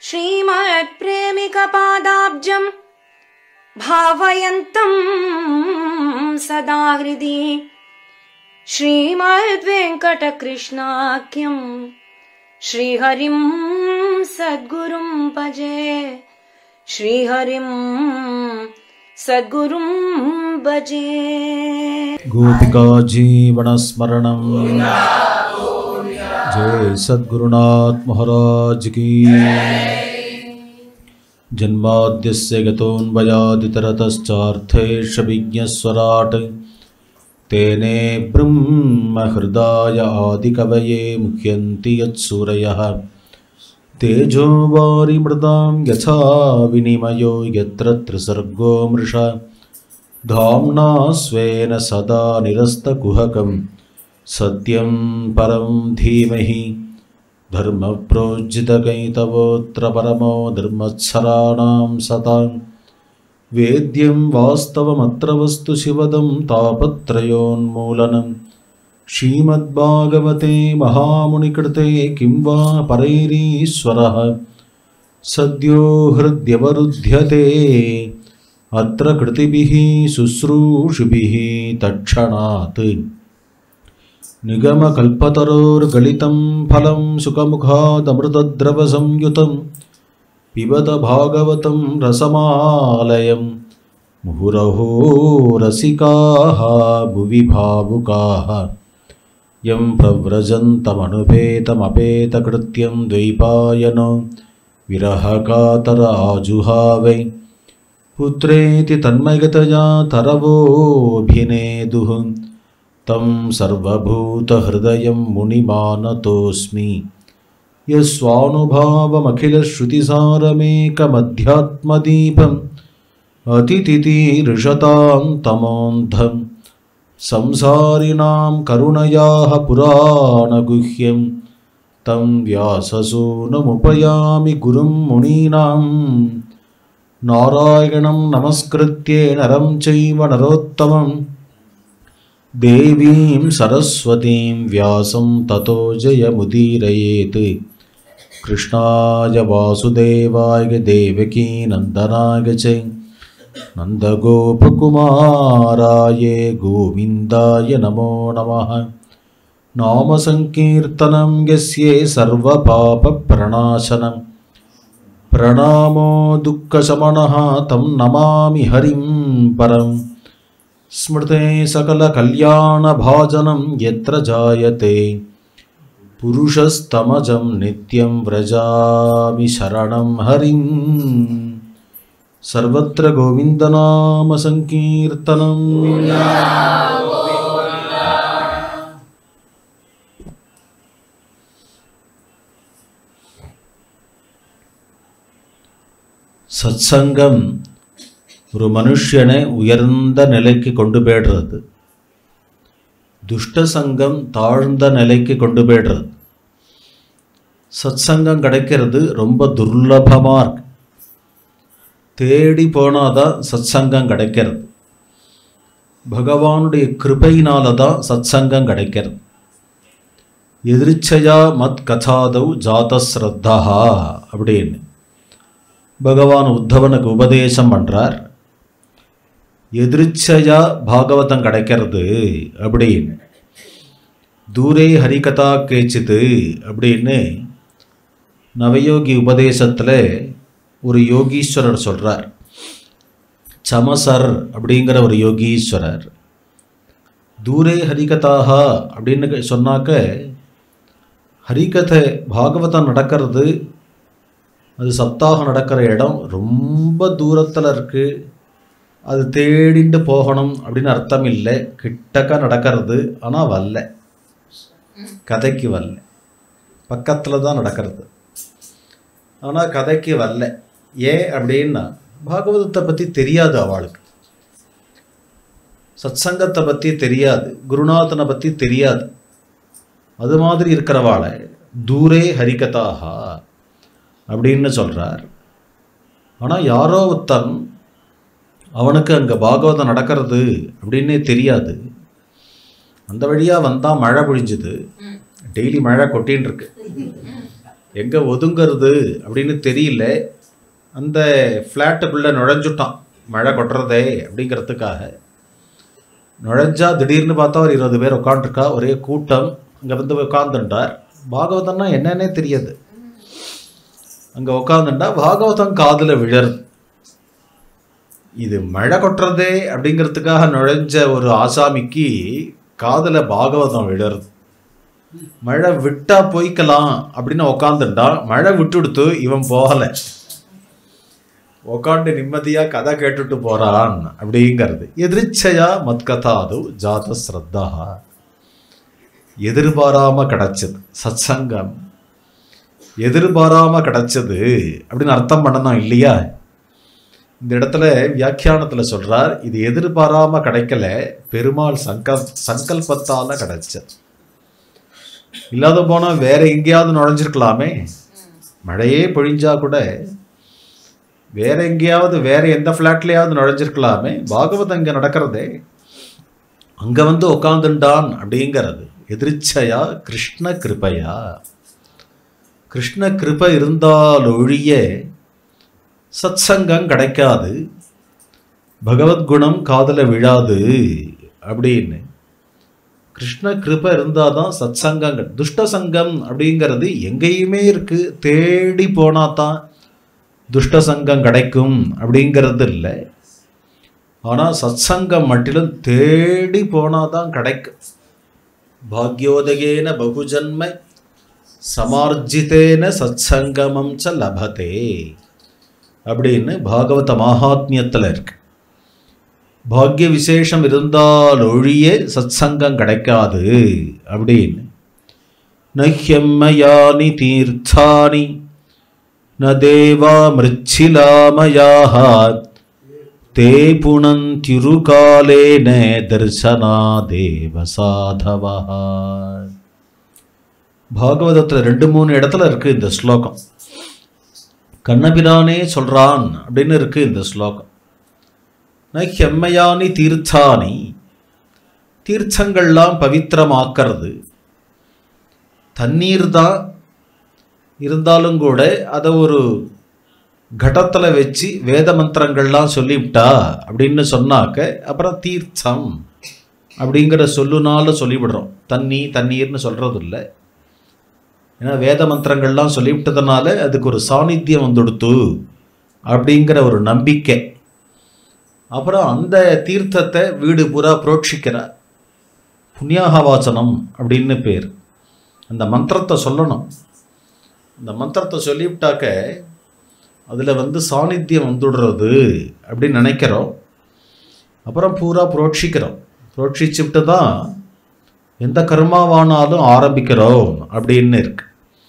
श्रीमत्प्रेमिकपादाब्जम् भावयन्तम् सदा हृदि श्रीमद्वेङ्कटकृष्णाख्यम् श्रीहरिम् सद्गुरुम् भजे श्रीहरिम् सद्गुरुम् भजे गोपिका जीवनस्मरणं जय सद्गुरुनाथ महाराज की जन्माद्यस्य गतोऽन्वयादितरतश्चार्थेष्वभिज्ञस्वराट् तेने ब्रह्महृदाय आदिकवये मुह्यन्ति यत्सूरयः तेजो वारिमृदां यथा विनिमयो यत्र त्रिसर्गो मृषा धाम्ना स्वेन सदा निरस्तकुहकं सत्यं परं धीमहि धर्मप्रोज्झितकैतवोऽत्र परमो धर्मत्सराणां सतां वेद्यं वास्तवमत्र वस्तु शिवदं तापत्रयोन्मूलनं श्रीमद्भागवते महामुनिकृते किं वा परैरीश्वरः सद्यो हृद्यवरुध्यते अत्र कृतिभिः शुश्रूषुभिः तत्क्षणात् निगमकल्पतरोर्गलितं फलं सुखमुखादमृतद्रवसंयुतं पिबत भागवतं रसमालयं मुहुरहो रसिकाः भुवि भावुकाः यं प्रव्रजन्तमनुपेतमपेतकृत्यं द्वैपायनो विरहकातर आजुहावै पुत्रेति तन्मयगतया तरवोऽभिनेदुः तं सर्वभूतहृदयं मुनिमानतोऽस्मि यस्वानुभावमखिलश्रुतिसारमेकमध्यात्मदीपम् अतिथितीर्षतां तमोऽन्धं संसारिणां करुणयाः पुराणगुह्यं तं व्याससूनमुपयामि गुरुं मुनीनाम् नारायणं नमस्कृत्ये नरं चैव नरोत्तमं देवीं सरस्वतीं व्यासं ततो जयमुदीरयेत् कृष्णाय वासुदेवाय देवकीनन्दनाय च नन्दगोपकुमाराय गोविन्दाय नमो नमः नामसङ्कीर्तनं यस्ये सर्वपापप्रणाशनम् प्रणामो दुःखशमनः तं नमामि हरिं परं स्मृते सकलकल्याणभाजनं यत्र जायते पुरुषस्तमजं नित्यं व्रजामि शरणं हरिं सर्वत्र गोविन्दनामसङ्कीर्तनम् சத்சங்கம் ஒரு மனுஷனை உயர்ந்த நிலைக்கு கொண்டு போய்டுறது துஷ்ட சங்கம் தாழ்ந்த நிலைக்கு கொண்டு போய்டுறது சத்சங்கம் கிடைக்கிறது ரொம்ப துர்லபமாக இருக்கு தேடி போனாதான் சத்சங்கம் கிடைக்கிறது பகவானுடைய கிருபையினால தான் சத்சங்கம் கிடைக்கிறது எதிர்ச்சையா மத் கதாதவ் ஜாதஸ்ரத்தா அப்படின்னு பகவான் உத்தவனுக்கு உபதேசம் பண்ணுறார் எதிர்ச்சையா பாகவதம் கிடைக்கிறது அப்படின்னு தூரே ஹரிகதா கேச்சித்து அப்படின்னு நவயோகி உபதேசத்தில் ஒரு யோகீஸ்வரர் சொல்கிறார் சமசர் அப்படிங்கிற ஒரு யோகீஸ்வரர் தூரே ஹரிகதாக அப்படின்னு சொன்னாக்க ஹரிகதை பாகவதம் நடக்கிறது அது சப்தாகம் நடக்கிற இடம் ரொம்ப தூரத்தில் இருக்குது அது தேடிண்டு போகணும் அப்படின்னு அர்த்தம் இல்லை கிட்டக்க நடக்கிறது ஆனால் வரல கதைக்கு வரல பக்கத்தில் தான் நடக்கிறது ஆனால் கதைக்கு வரல ஏன் அப்படின்னா பாகவதத்தை பற்றி தெரியாது அவளுக்கு சத்சங்கத்தை பற்றி தெரியாது குருநாதனை பற்றி தெரியாது அது மாதிரி இருக்கிறவாளை தூரே ஹரிகதாகா அப்படின்னு சொல்கிறார் ஆனால் யாரோ ஒருத்தன் அவனுக்கு அங்கே பாகவதம் நடக்கிறது அப்படின்னே தெரியாது அந்த வழியாக வந்தால் மழை பொழிஞ்சுது டெய்லி மழை கொட்டின்னு இருக்கு எங்கே ஒதுங்கிறது அப்படின்னு தெரியல அந்த ஃப்ளாட்டுக்குள்ளே நுழைஞ்சுட்டான் மழை கொட்டுறதே அப்படிங்கிறதுக்காக நுழைஞ்சா திடீர்னு பார்த்தா ஒரு இருபது பேர் உட்காந்துருக்கா ஒரே கூட்டம் அங்கே வந்து உட்காந்துட்டார் பாகவதம்னா என்னன்னே தெரியாது அங்கே உட்காந்துட்டா பாகவதம் காதில் விழருது இது மழை கொட்டுறதே அப்படிங்கிறதுக்காக நுழைஞ்ச ஒரு ஆசாமிக்கு காதில் பாகவதம் விழருது மழை விட்டா போய்க்கலாம் அப்படின்னு உக்காந்துட்டா மழை விட்டுடுத்து இவன் போகலை உக்காண்டு நிம்மதியாக கதை கேட்டுட்டு போறான் அப்படிங்கிறது எதிர்ச்சையா மத்கதாது ஜாத ஸ்ரத்தா எதிர்பாராம கிடைச்சது சத்சங்கம் எதிர்பாராம கிடைச்சது அப்படின்னு அர்த்தம் பண்ணணும் இல்லையா இந்த இடத்துல வியாக்கியானத்தில் சொல்றார் இது எதிர்பாராம கிடைக்கல பெருமாள் சங்கல் சங்கல்பத்தால கிடைச்சது இல்லாத போனா வேற எங்கேயாவது நுழைஞ்சிருக்கலாமே மழையே பொழிஞ்சா கூட வேற எங்கேயாவது வேற எந்த ஃப்ளாட்லயாவது நுழைஞ்சிருக்கலாமே பாகவதம் இங்க நடக்கிறதே அங்க வந்து உட்காந்துண்டான் அப்படிங்கிறது எதிர்ச்சையா கிருஷ்ண கிருபையா கிருஷ்ண கிருபை இருந்தால் ஒழிய சத்சங்கம் கிடைக்காது பகவத்குணம் காதல விழாது அப்படின்னு கிருஷ்ண கிருபை இருந்தால் தான் சத்சங்கம் துஷ்ட சங்கம் அப்படிங்கிறது எங்கேயுமே இருக்கு தேடி போனா தான் துஷ்ட சங்கம் கிடைக்கும் அப்படிங்கிறது இல்லை ஆனால் சத்சங்கம் மட்டிலும் தேடி போனால் தான் கிடைக்கும் பாக்யோதகேன பகுஜன்ம சமார்ஜிதேன சத்சங்கமம் ச லபதே அப்படின்னு பாகவத மகாத்மியத்தில் இருக்கு பாக்ய விசேஷம் இருந்தால் ஒழிய சத்சங்கம் கிடைக்காது அப்படின்னு நஹ்யம்மயானி தீர்த்தானி ந தேவா மிருச்சிலாமயாக தே புனந்திருகாலேன தர்சனா தேவ சாதவா பாகவதத்தில் ரெண்டு மூணு இடத்துல இருக்கு இந்த ஸ்லோகம் கண்ணபிரானே சொல்றான் அப்படின்னு இருக்கு இந்த ஸ்லோகம் ஹெம்மையானி தீர்த்தானி தீர்த்தங்கள்லாம் பவித்திரமாக்கிறது தண்ணீர் தான் இருந்தாலும் கூட அதை ஒரு கடத்தில் வச்சு வேத மந்திரங்கள்லாம் சொல்லிவிட்டா அப்படின்னு சொன்னாக்க அப்புறம் தீர்த்தம் அப்படிங்கிற சொல்லுனால சொல்லிவிடுறோம் தண்ணி தண்ணீர்னு சொல்கிறது இல்லை ஏன்னா வேத மந்திரங்கள்லாம் சொல்லிவிட்டதுனால அதுக்கு ஒரு சாநித்தியம் வந்துடுத்து அப்படிங்கிற ஒரு நம்பிக்கை அப்புறம் அந்த தீர்த்தத்தை வீடு பூரா புரோட்சிக்கிறார் புண்ணியாகவாச்சனம் அப்படின்னு பேர் அந்த மந்திரத்தை சொல்லணும் இந்த மந்திரத்தை சொல்லிவிட்டாக்க அதில் வந்து சாநித்தியம் வந்துடுறது அப்படின்னு நினைக்கிறோம் அப்புறம் பூரா புரோட்சிக்கிறோம் புரோட்சிச்சுட்டு தான் எந்த கர்மாவானாலும் ஆரம்பிக்கிறோம் அப்படின்னு இருக்கு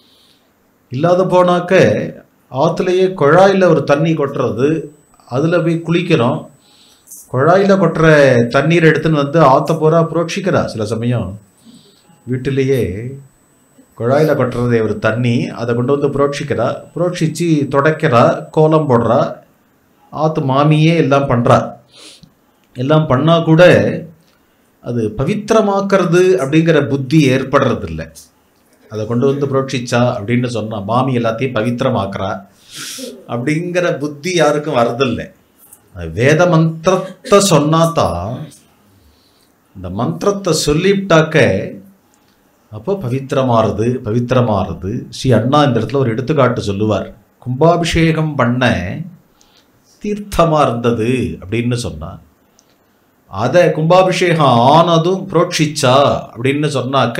இல்லாத போனாக்க ஆற்றுலையே குழாயில் ஒரு தண்ணி கொட்டுறது அதில் போய் குளிக்கிறோம் குழாயில் கொட்டுற தண்ணீர் எடுத்துன்னு வந்து ஆற்ற பூரா புரோட்சிக்கிறா சில சமயம் வீட்டிலேயே குழாயில் கொட்டுறதே ஒரு தண்ணி அதை கொண்டு வந்து புரோட்சிக்கிறா புரோட்சிச்சு தொடக்கிறா கோலம் போடுறா ஆற்று மாமியே எல்லாம் பண்ணுறா எல்லாம் பண்ணால் கூட அது பவித்திரமாக்குறது அப்படிங்கிற புத்தி ஏற்படுறதில்ல அதை கொண்டு வந்து புரோட்சிச்சா அப்படின்னு சொன்னால் மாமி எல்லாத்தையும் பவித்திரமாக்குறா அப்படிங்கிற புத்தி யாருக்கும் வரதில்லை அது வேத மந்திரத்தை சொன்னாதான் இந்த மந்திரத்தை சொல்லிவிட்டாக்க அப்போ பவித்திரமாறுது பவித்திரமாறுது ஸ்ரீ அண்ணா இந்த இடத்துல ஒரு எடுத்துக்காட்டு சொல்லுவார் கும்பாபிஷேகம் பண்ண தீர்த்தமாக இருந்தது அப்படின்னு சொன்னார் அதை கும்பாபிஷேகம் ஆனதும் புரோட்சிச்சா அப்படின்னு சொன்னாக்க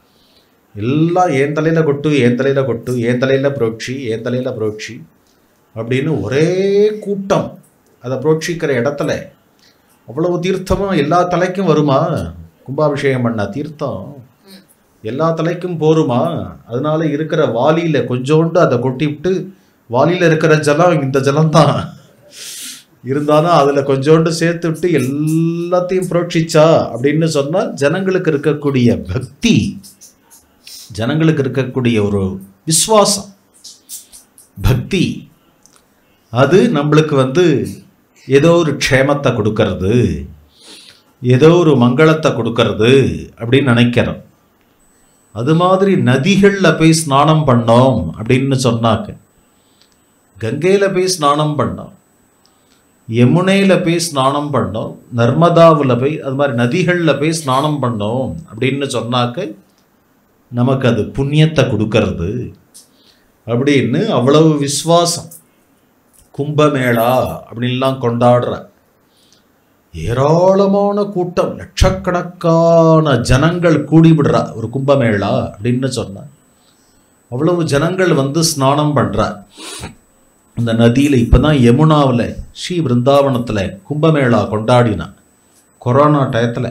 எல்லாம் ஏன் தலையில் கொட்டு ஏன் தலையில் கொட்டு ஏன் தலையில் புரோட்சி ஏன் தலையில் புரோட்சி அப்படின்னு ஒரே கூட்டம் அதை புரோட்சிக்கிற இடத்துல அவ்வளவு தீர்த்தமும் எல்லா தலைக்கும் வருமா கும்பாபிஷேகம் பண்ண தீர்த்தம் எல்லா தலைக்கும் போருமா அதனால இருக்கிற வாளியில் கொஞ்சோண்டு அதை கொட்டிவிட்டு வாளியில் இருக்கிற ஜலம் இந்த ஜலம்தான் இருந்தாலும் அதில் கொஞ்சோண்டு சேர்த்து விட்டு எல்லாத்தையும் புரோட்சிச்சா அப்படின்னு சொன்னால் ஜனங்களுக்கு இருக்கக்கூடிய பக்தி ஜனங்களுக்கு இருக்கக்கூடிய ஒரு விஸ்வாசம் பக்தி அது நம்மளுக்கு வந்து ஏதோ ஒரு க்ஷேமத்தை கொடுக்கறது ஏதோ ஒரு மங்களத்தை கொடுக்கறது அப்படின்னு நினைக்கிறோம் அது மாதிரி நதிகளில் போய் ஸ்நானம் பண்ணோம் அப்படின்னு சொன்னாக்க கங்கையில் போய் ஸ்நானம் பண்ணோம் யமுனையில் போய் ஸ்நானம் பண்ணோம் நர்மதாவில் போய் அது மாதிரி நதிகளில் போய் ஸ்நானம் பண்ணோம் அப்படின்னு சொன்னாக்க நமக்கு அது புண்ணியத்தை கொடுக்கறது அப்படின்னு அவ்வளவு விசுவாசம் கும்பமேளா அப்படின்லாம் கொண்டாடுற ஏராளமான கூட்டம் லட்சக்கணக்கான ஜனங்கள் கூடிவிடுறா ஒரு கும்பமேளா அப்படின்னு சொன்னா அவ்வளவு ஜனங்கள் வந்து ஸ்நானம் பண்றா அந்த நதியில் இப்போ தான் யமுனாவில் ஸ்ரீ பிருந்தாவனத்தில் கும்பமேளா கொண்டாடினா கொரோனா டயத்தில்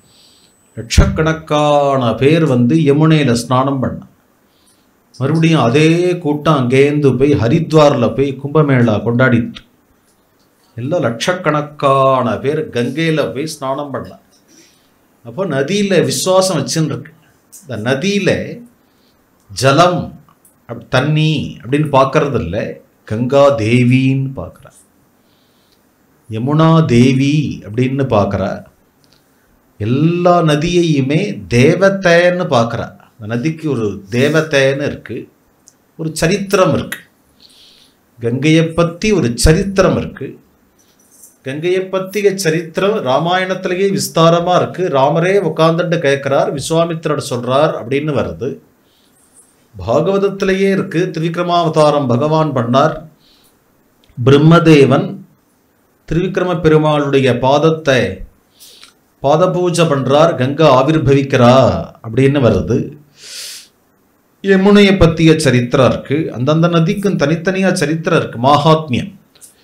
லட்சக்கணக்கான பேர் வந்து யமுனையில் ஸ்நானம் பண்ண மறுபடியும் அதே கூட்டம் அங்கேருந்து போய் ஹரித்வாரில் போய் கும்பமேளா கொண்டாடிட்டு எல்லாம் லட்சக்கணக்கான பேர் கங்கையில் போய் ஸ்நானம் பண்ணலாம் அப்போ நதியில் விசுவாசம் வச்சுன்னு இருக்கு இந்த நதியில் ஜலம் அப் தண்ணி அப்படின்னு பார்க்கறது இல்லை கங்கா தேவின்னு பார்க்குற யமுனா தேவி அப்படின்னு பார்க்குற எல்லா நதியையுமே தேவத்தைன்னு பார்க்குற அந்த நதிக்கு ஒரு தேவத்தைன்னு இருக்கு ஒரு சரித்திரம் இருக்கு கங்கையை பற்றி ஒரு சரித்திரம் இருக்கு கங்கையை பற்றிய சரித்திரம் ராமாயணத்திலேயே விஸ்தாரமாக இருக்கு ராமரே உட்காந்துட்டு கேட்குறார் விஸ்வாமித்திரர் சொல்றார் அப்படின்னு வருது பாகவதத்திலேயே இருக்கு திரிவிக்ரமாவதாரம் பகவான் பண்ணார் பிரம்மதேவன் திரிவிக்ரம பெருமாளுடைய பாதத்தை பாத பூஜை பண்றார் கங்கா ஆவிர்பவிக்கிறா அப்படின்னு வருது யமுனையை பற்றிய சரித்திரம் இருக்கு அந்தந்த நதிக்கும் தனித்தனியா சரித்திரம் இருக்கு மாகாத்மியம்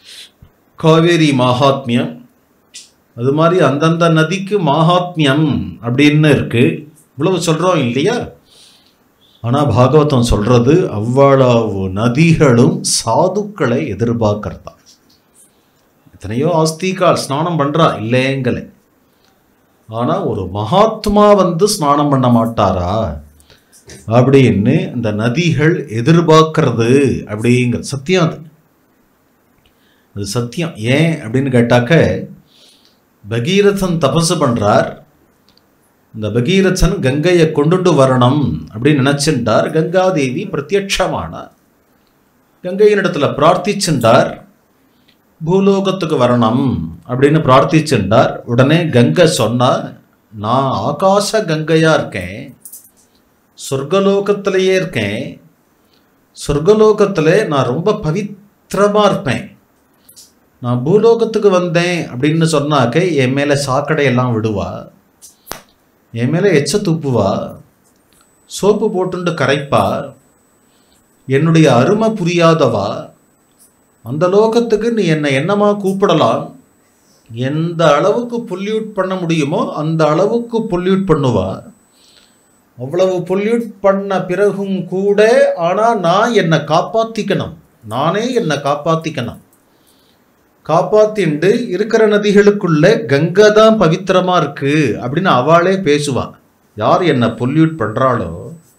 காவேரி மாகாத்மியம் அது மாதிரி அந்தந்த நதிக்கு மாகாத்மியம் அப்படின்னு இருக்கு இவ்வளவு சொல்றோம் இல்லையா ஆனா பாகவதம் சொல்றது அவ்வளவு நதிகளும் சாதுக்களை எதிர்பார்க்கறதா எத்தனையோ ஆஸ்திகால் ஸ்நானம் பண்றா இல்லைங்களே ஆனா ஒரு மகாத்மா வந்து ஸ்நானம் பண்ண மாட்டாரா அப்படின்னு இந்த நதிகள் எதிர்பார்க்கறது அப்படிங்கிற சத்தியம் அது அது சத்தியம் ஏன் அப்படின்னு கேட்டாக்க பகீரதன் தபசு பண்றார் இந்த பகீரதன் கங்கையை கொண்டுட்டு வரணும் அப்படின்னு நினைச்சின்றார் கங்காதேவி பிரத்யட்சமானார் கங்கையினிடத்துல பிரார்த்திச்சுண்டார் பூலோகத்துக்கு வரணும் அப்படின்னு பிரார்த்திச்சுண்டார் உடனே கங்கை சொன்னா நான் ஆகாச கங்கையா இருக்கேன் சொர்க்கலோகத்திலேயே இருக்கேன் சொர்க்கலோகத்தில் நான் ரொம்ப பவித்திரமா இருப்பேன் நான் பூலோகத்துக்கு வந்தேன் அப்படின்னு சொன்னாக்க என் மேலே சாக்கடையெல்லாம் விடுவா என் மேலே எச்ச துப்புவா சோப்பு போட்டுண்டு கரைப்பா என்னுடைய அருமை புரியாதவா அந்த லோகத்துக்கு நீ என்னை என்னமா கூப்பிடலாம் எந்த அளவுக்கு பொல்யூட் பண்ண முடியுமோ அந்த அளவுக்கு பொல்யூட் பண்ணுவா அவ்வளவு பொல்யூட் பண்ண பிறகும் கூட ஆனால் நான் என்னை காப்பாற்றிக்கணும் நானே என்னை காப்பாற்றிக்கணும் காப்பாத்திண்டு இருக்கிற நதிகளுக்குள்ள கங்கை தான் பவித்திரமா இருக்கு அப்படின்னு அவளே பேசுவா யார் என்னை பொல்யூட் பண்றாளோ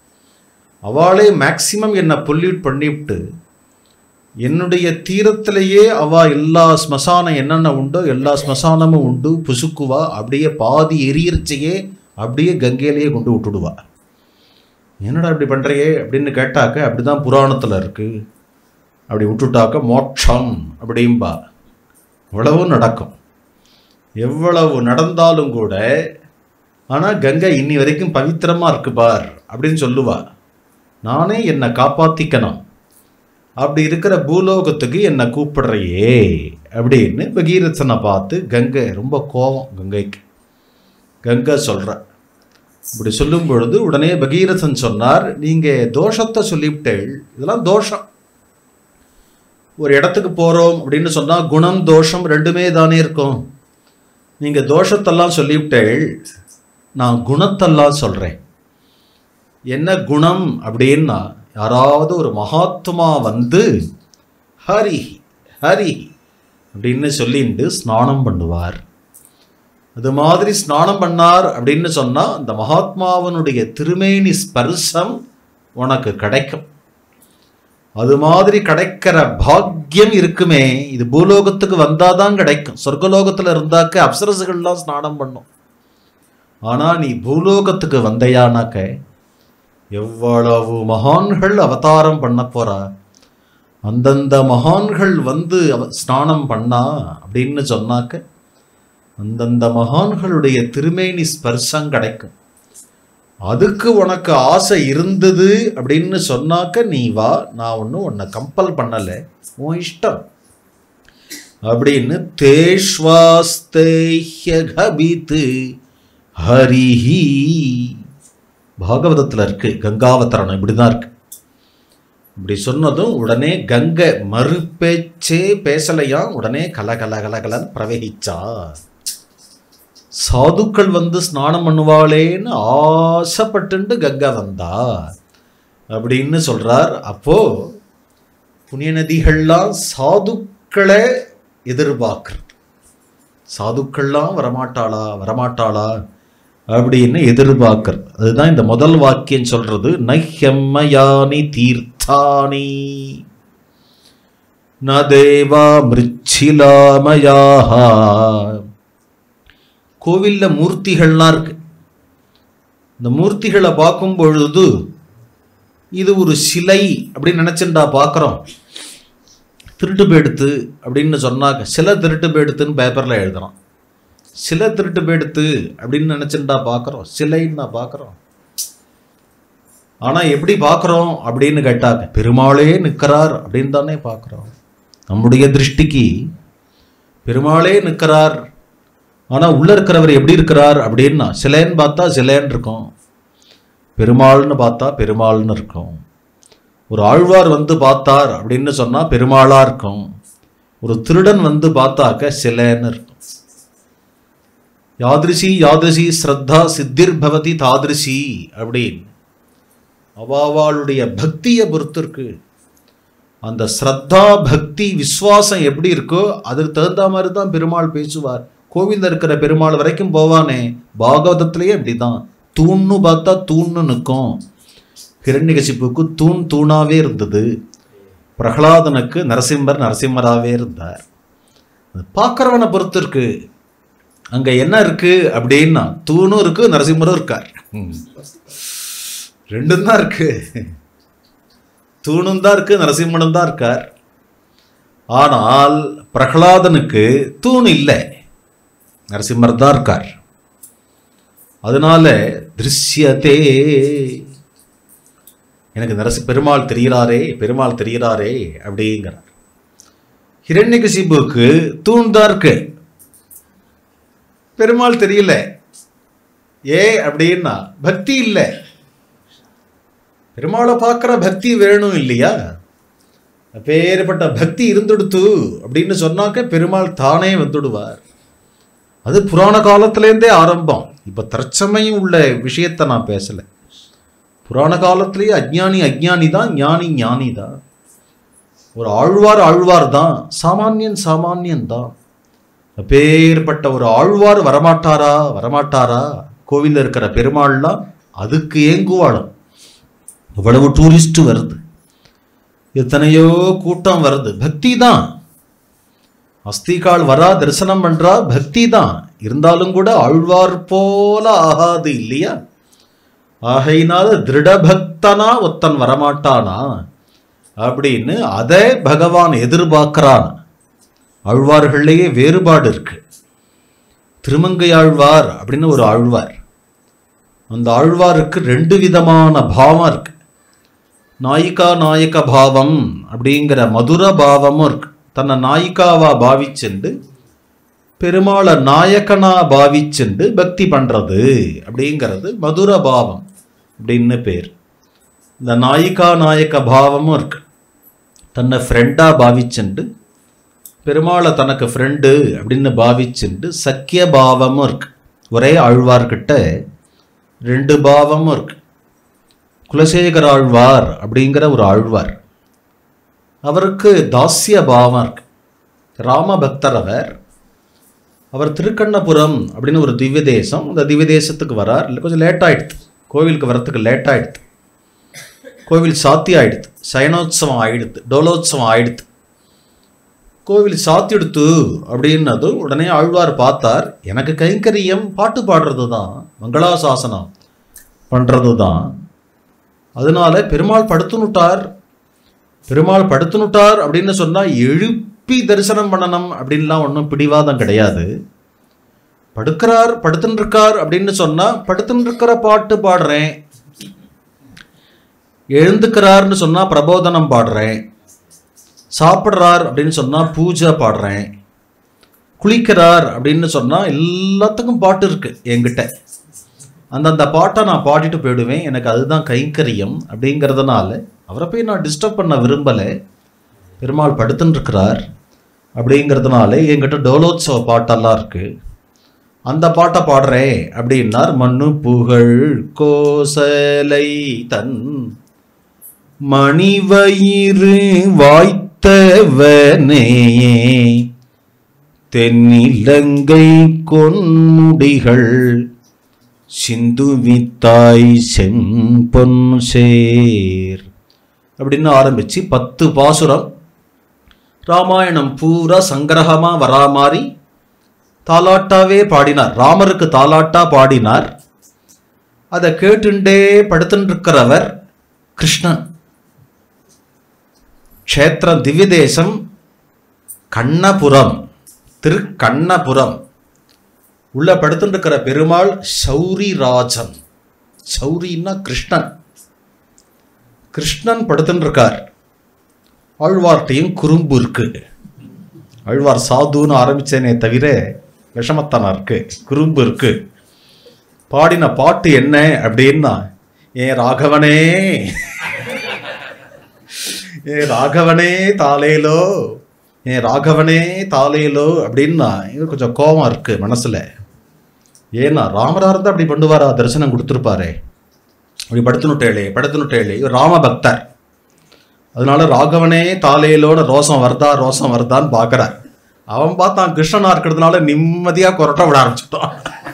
அவளே மேக்சிமம் என்னை பொல்யூட் பண்ணிவிட்டு என்னுடைய தீரத்திலேயே அவ எல்லா ஸ்மசானம் என்னென்ன உண்டோ எல்லா ஸ்மசானமும் உண்டு புசுக்குவா அப்படியே பாதி எரியர்ச்சியே அப்படியே கங்கையிலேயே கொண்டு விட்டுடுவா என்னடா இப்படி பண்றியே அப்படின்னு கேட்டாக்க அப்படிதான் புராணத்தில் இருக்கு அப்படி விட்டுட்டாக்க மோட்சம் அப்படிம்பா இவ்வளவு நடக்கும் எவ்வளவு நடந்தாலும் கூட ஆனால் கங்கை இன்னி வரைக்கும் பவித்திரமாக இருக்கு பார் அப்படின்னு சொல்லுவா நானே என்னை காப்பாற்றிக்கணும் அப்படி இருக்கிற பூலோகத்துக்கு என்னை கூப்பிடுறையே அப்படின்னு பகீரதனை பார்த்து கங்கை ரொம்ப கோபம் கங்கைக்கு கங்கை சொல்ற இப்படி சொல்லும் பொழுது உடனே பகீரதன் சொன்னார் நீங்கள் தோஷத்தை சொல்லிவிட்டேள் இதெல்லாம் தோஷம் ஒரு இடத்துக்கு போகிறோம் அப்படின்னு சொன்னால் குணம் தோஷம் ரெண்டுமே தானே இருக்கும் நீங்கள் தோஷத்தெல்லாம் சொல்லிவிட்டேள் நான் குணத்தெல்லாம் சொல்கிறேன் என்ன குணம் அப்படின்னா யாராவது ஒரு மகாத்மா வந்து ஹரி ஹரி அப்படின்னு சொல்லிட்டு ஸ்நானம் பண்ணுவார் அது மாதிரி ஸ்நானம் பண்ணார் அப்படின்னு சொன்னால் அந்த மகாத்மாவனுடைய திருமேனி ஸ்பர்சம் உனக்கு கிடைக்கும் அது மாதிரி கிடைக்கிற பாக்கியம் இருக்குமே இது பூலோகத்துக்கு வந்தாதான் கிடைக்கும் சொர்க்கலோகத்தில் இருந்தாக்க அப்சரசுகள்லாம் ஸ்நானம் பண்ணும் ஆனால் நீ பூலோகத்துக்கு வந்தையானாக்க எவ்வளவு மகான்கள் அவதாரம் பண்ண போறா அந்தந்த மகான்கள் வந்து அவ- ஸ்நானம் பண்ணா அப்படின்னு சொன்னாக்க அந்தந்த மகான்களுடைய திருமேனி ஸ்பர்சம் கிடைக்கும் அதுக்கு உனக்கு ஆசை இருந்தது அப்படின்னு சொன்னாக்க நீ வா நான் ஒன்றும் உன்னை கம்பல் பண்ணலை உன் இஷ்டம் அப்படின்னு தேஷ்வாஸ்தேஹ்யகபித்து ஹரிஹி பாகவதத்தில் இருக்கு கங்காவதரணம் இப்படி தான் இருக்கு இப்படி சொன்னதும் உடனே கங்கை மறுபேச்சே பேசலையாம் உடனே கல கல கல கலன்னு பிரவகிச்சா சாதுக்கள் வந்து ஸ்நானம் பண்ணுவாளேன்னு ஆசைப்பட்டுண்டு கங்கை வந்தா அப்படின்னு சொல்றார் அப்போ புண்ணிய நதிகள்லாம் சாதுக்களை எதிர்பார்க்கிறது சாதுக்கள்லாம் வரமாட்டாளா வரமாட்டாளா அப்படின்னு எதிர்பார்க்கறது அதுதான் இந்த முதல் வாக்கியம் சொல்றது நஹ்யம்மயானி தீர்த்தானி ந தேவா மிருச்சிலாமயாக கோவில்ல மூர்த்திகள்லாம் இருக்கு இந்த மூர்த்திகளை பார்க்கும் பொழுது இது ஒரு சிலை அப்படின்னு நினைச்சுட்டா பார்க்குறோம் திருட்டு போயிடுத்து அப்படின்னு சொன்னாக்க சில திருட்டு போயிடுத்துன்னு பேப்பரில் எழுதுறான் சில திருட்டு போயிடுத்து அப்படின்னு நினச்சுட்டா பார்க்குறோம் சிலைன்னு நான் பார்க்குறோம் ஆனால் எப்படி பார்க்குறோம் அப்படின்னு கேட்டாக்க பெருமாளே நிற்கிறார் அப்படின்னு தானே பார்க்குறோம் நம்முடைய திருஷ்டிக்கு பெருமாளே நிற்கிறார் ஆனால் உள்ளே இருக்கிறவர் எப்படி இருக்கிறார் அப்படின்னா சிலைன்னு பார்த்தா சிலைன்னு இருக்கும் பெருமாள்னு பார்த்தா பெருமாள்னு இருக்கும் ஒரு ஆழ்வார் வந்து பார்த்தார் அப்படின்னு சொன்னால் பெருமாளாக இருக்கும் ஒரு திருடன் வந்து பார்த்தாக்க சிலைன்னு இருக்கும் யாதிருஷி யாதிருஷி ஸ்ரத்தா சித்திர் பவதி தாதிருஷி அப்படின்னு அவாவாளுடைய பக்தியை பொறுத்து இருக்கு அந்த ஸ்ரத்தா பக்தி விசுவாசம் எப்படி இருக்கோ அதுக்கு தகுந்த மாதிரி தான் பெருமாள் பேசுவார் கோவிலில் இருக்கிற பெருமாள் வரைக்கும் போவானே பாகவதத்திலேயே அப்படிதான் தூண்னு பார்த்தா தூண்னு நிற்கும் ஹிரண்யகசிப்புக்கு தூண் தூணாவே இருந்தது பிரகலாதனுக்கு நரசிம்மர் நரசிம்மராகவே இருந்தார் அது பார்க்குறவனை பொறுத்து இருக்கு அங்கே என்ன இருக்கு அப்படின்னா தூணும் இருக்கு நரசிம்மரும் இருக்கார் ம். ரெண்டும் தான் இருக்கு தூணும் தான் இருக்கு நரசிம்மனும் தான் இருக்கார் ஆனால் பிரகலாதனுக்கு தூண் இல்லை நரசிம்மர் தான் இருக்கார் அதனால திருஷ்யத்தே எனக்கு நரசி பெருமாள் தெரிகிறாரே பெருமாள் தெரிகிறாரே அப்படிங்கிறார் ஹிரண்யகசிபுக்கு தூண் தான் இருக்கு பெருமாள் தெரியல ஏ அப்படின்னா பக்தி இல்லை பெருமாளை பார்க்குற பக்தி வேணும் இல்லையா அப்பேற்பட்ட பக்தி இருந்துடுத்து அப்படின்னு சொன்னாக்க பெருமாள் தானே வந்துடுவார் அது புராண காலத்திலேருந்தே ஆரம்பம் இப்போ தற்சமயம் உள்ள விஷயத்தை நான் பேசலை புராண காலத்திலேயே அஜ்ஞானி அஜ்ஞானி தான் ஞானி ஞானி தான் ஒரு ஆழ்வார் ஆழ்வார் தான் சாமானியன் சாமானியன் தான் அப்பேற்பட்ட ஒரு ஆழ்வார் வரமாட்டாரா வரமாட்டாரா கோவிலில் இருக்கிற பெருமாள்லாம் அதுக்கு ஏங்குவாளும் இவ்வளவு டூரிஸ்ட் வருது எத்தனையோ கூட்டம் வருது பக்தி தான் அஸ்திகால் வரா தரிசனம் பண்றா பக்தி தான் இருந்தாலும் கூட ஆழ்வார் போல ஆகாது இல்லையா ஆகையினால திருடபக்தனா ஒத்தன் வரமாட்டானா அப்படின்னு அதை பகவான் எதிர்பார்க்கிறான் ஆழ்வார்கள்லேயே வேறுபாடு இருக்கு திருமங்கை ஆழ்வார் அப்படின்னு ஒரு ஆழ்வார் அந்த ஆழ்வாருக்கு ரெண்டு விதமான பாவம் இருக்கு நாயிகா நாயக பாவம் அப்படிங்கிற மதுர பாவமும் இருக்கு தன்னை நாயிகாவா பாவிச்சுண்டு பெருமாளை நாயகனா பாவிச்சுண்டு பக்தி பண்றது அப்படிங்கிறது மதுர பாவம் அப்படின்னு பேர் இந்த நாயிகா நாயக பாவமும் இருக்கு தன்னை ஃப்ரெண்டா பாவிச்சுண்டு பெருமாளை தனக்கு ஃப்ரெண்டு அப்படின்னு பாவிச்சுண்டு சக்கிய பாவமும் இருக்கு ஒரே ஆழ்வார்கிட்ட ரெண்டு பாவமும் இருக்கு குலசேகர ஆழ்வார் அப்படிங்கிற ஒரு ஆழ்வார் அவருக்கு தாஸ்ய பாவம் இருக்கு ராம பக்தர் அவர் அவர் திருக்கண்ணபுரம் அப்படின்னு ஒரு திவ்ய தேசம் அந்த திவ்ய தேசத்துக்கு வரார் இல்லை கொஞ்சம் லேட் ஆயிடுது கோவிலுக்கு வரத்துக்கு லேட் ஆயிடுது கோவில் சாத்தி ஆயிடுது சயனோத்சவம் ஆயிடுது டோலோத்சவம் ஆயிடுது கோவில் சாத்திடுத்து அப்படின்னதும் உடனே ஆழ்வார் பார்த்தார் எனக்கு கைங்கரியம் பாட்டு பாடுறது தான் மங்களாசாசனம் பண்ணுறது தான் அதனால பெருமாள் படுத்துனுட்டார் பெருமாள் படுத்துனுட்டார் அப்படின்னு சொன்னா எழுப்பி தரிசனம் பண்ணணும் அப்படின்லாம் ஒன்றும் பிடிவாதம் கிடையாது படுக்கிறார் படுத்துன்னு இருக்கார் அப்படின்னு சொன்னா படுத்துன்னு இருக்கிற பாட்டு பாடுறேன் எழுந்துக்கிறார்னு சொன்னா பிரபோதனம் பாடுறேன் சாப்பிட்றார் அப்படின்னு சொன்னா பூஜை பாடுறேன் குளிக்கிறார் அப்படின்னு சொன்னா எல்லாத்துக்கும் பாட்டு இருக்கு என்கிட்ட அந்தந்த பாட்டை நான் பாடிட்டு போயிடுவேன் எனக்கு அதுதான் கைங்கரியம் அப்படிங்கிறதுனால அவரை போய் நான் டிஸ்டர்ப் பண்ண விரும்பலை பெருமாள் படுத்துன்னு இருக்கிறார் அப்படிங்கிறதுனால என்கிட்ட டோலோத்சவ பாட்டெல்லாம் இருக்கு அந்த பாட்டை பாடுறேன் அப்படின்னார் மண்ணு புகழ் கோசலை தன் மணிவயிறு வாய்த்தவனே தென்னிலங்கை கொன்முடிகள் சிந்துவித்தாய் செம்பொன் சேர் அப்படின்னு ஆரம்பிச்சு பத்து பாசுரம் ராமாயணம் பூரா சங்கிரகமா வரா மாதிரி தாலாட்டாவே பாடினார் ராமருக்கு தாலாட்டா பாடினார் அதை கேட்டுண்டே படுத்துட்டு இருக்கிறவர் கிருஷ்ணன் க்ஷேத்திரம் திவ்ய தேசம் கண்ணபுரம் திருக்கண்ணபுரம் உள்ள படுத்துட்டு இருக்கிற பெருமாள் சௌரிராஜன் சௌரின்னா கிருஷ்ணன் கிருஷ்ணன் படுத்துட்டு இருக்கார் ஆழ்வார்ட்டையும் குறும்பு இருக்கு ஆழ்வார் சாதுன்னு ஆரம்பிச்சேனே தவிர விஷமத்தனம் இருக்கு குறும்பு இருக்கு பாடின பாட்டு என்ன அப்படின்னா ஏன் ராகவனே ஏ ராகவனே தாலேலோ ஏன் ராகவனே தாலேலோ அப்படின்னா இது கொஞ்சம் கோபம் இருக்கு மனசுல ஏன்னா ராமரா இருந்தா அப்படி பண்ணுவாரா தரிசனம் கொடுத்துருப்பாரே அப்படி படுத்துனுட்டேளே படுத்துனுட்டேளே இவர் ராம பக்தர் அதனால ராகவனே தாலேலோன்னு ரோசம் வருதா ரோசம் வருதான்னு பார்க்கறார் அவன் பார்த்தான் கிருஷ்ணனா இருக்கிறதுனால நிம்மதியா கொரட்ட விட ஆரம்பிச்சுட்டான்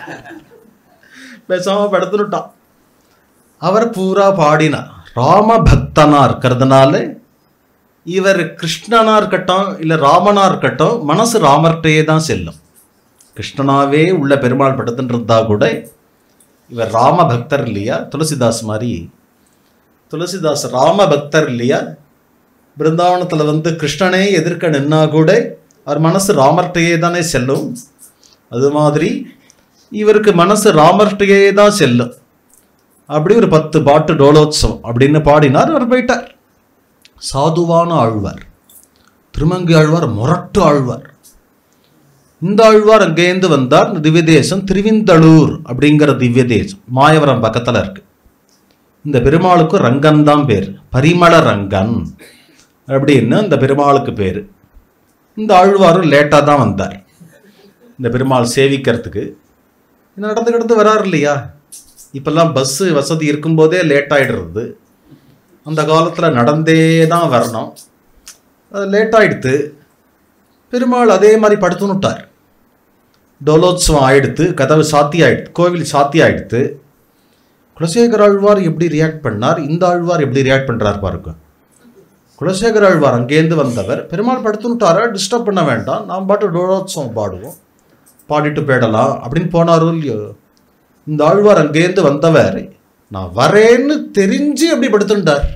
பேசாம படுத்துனுட்டான் அவர் பூரா பாடினார் ராம பக்தனா இருக்கிறதுனால இவர் கிருஷ்ணனா இருக்கட்டும் இல்லை ராமனா இருக்கட்டும் மனசு ராமர்கிட்டயே தான் செல்லும் கிருஷ்ணனாவே உள்ள பெருமாள் படுத்துட்டு இருந்தா கூட இவர் ராம பக்தர் இல்லையா துளசிதாஸ் மாதிரி துளசிதாஸ் ராம பக்தர் இல்லையா பிருந்தாவனத்தில் வந்து கிருஷ்ணனே எதிர்க்க நின்னா கூட அவர் மனசு ராமர்கிட்டயே தானே செல்லும் அது மாதிரி இவருக்கு மனசு ராமர்கிட்டயே தான் செல்லும் அப்படி ஒரு பத்து பாட்டு டோலோத்சவம் அப்படின்னு பாடினார் அவர் போயிட்டார் சாதுவான ஆழ்வார் திருமங்கை ஆழ்வார் முரட்டு ஆழ்வார் இந்த ஆழ்வார் அங்கேருந்து வந்தார் திவ்ய தேசம் திருவிந்தளூர் அப்படிங்கிற திவ்ய தேசம் மாயவரம் பக்கத்தில் இருக்கு இந்த பெருமாளுக்கு ரங்கன் தான் பேர் பரிமள ரங்கன் அப்படின்னு இந்த பெருமாளுக்கு பேர் இந்த ஆழ்வாரும் லேட்டாக தான் வந்தார் இந்த பெருமாள் சேவிக்கிறதுக்கு இது நடந்து கிடந்து வராரு இல்லையா இப்பெல்லாம் பஸ்ஸு வசதி இருக்கும்போதே லேட் ஆகிடுறது அந்த காலத்தில் நடந்தே தான் வரணும் அது லேட் ஆயிடுத்து பெருமாள் அதே மாதிரி படுத்துனுட்டார் டோலோத்சவம் ஆயிடுத்து கதவு சாத்தி ஆயிடுத்து கோவில் சாத்தி ஆயிடுத்து குலசேகர ஆழ்வார் எப்படி ரியாக்ட் பண்ணார் இந்த ஆழ்வார் எப்படி ரியாக்ட் பண்ணுறார் பாருங்க குலசேகர ஆழ்வார் அங்கேருந்து வந்தவர் பெருமாள் படுத்துனுட்டாரா டிஸ்டர்ப் பண்ண வேண்டாம் நாம் பாட்டு டோலோத்சவம் பாடுவோம் பாடிட்டு போயிடலாம் அப்படின்னு போனாரோ இல்லையோ இந்த ஆழ்வார் அங்கேருந்து வந்தவர் நான் வரேன்னு தெரிஞ்சு அப்படி படுத்துட்டார்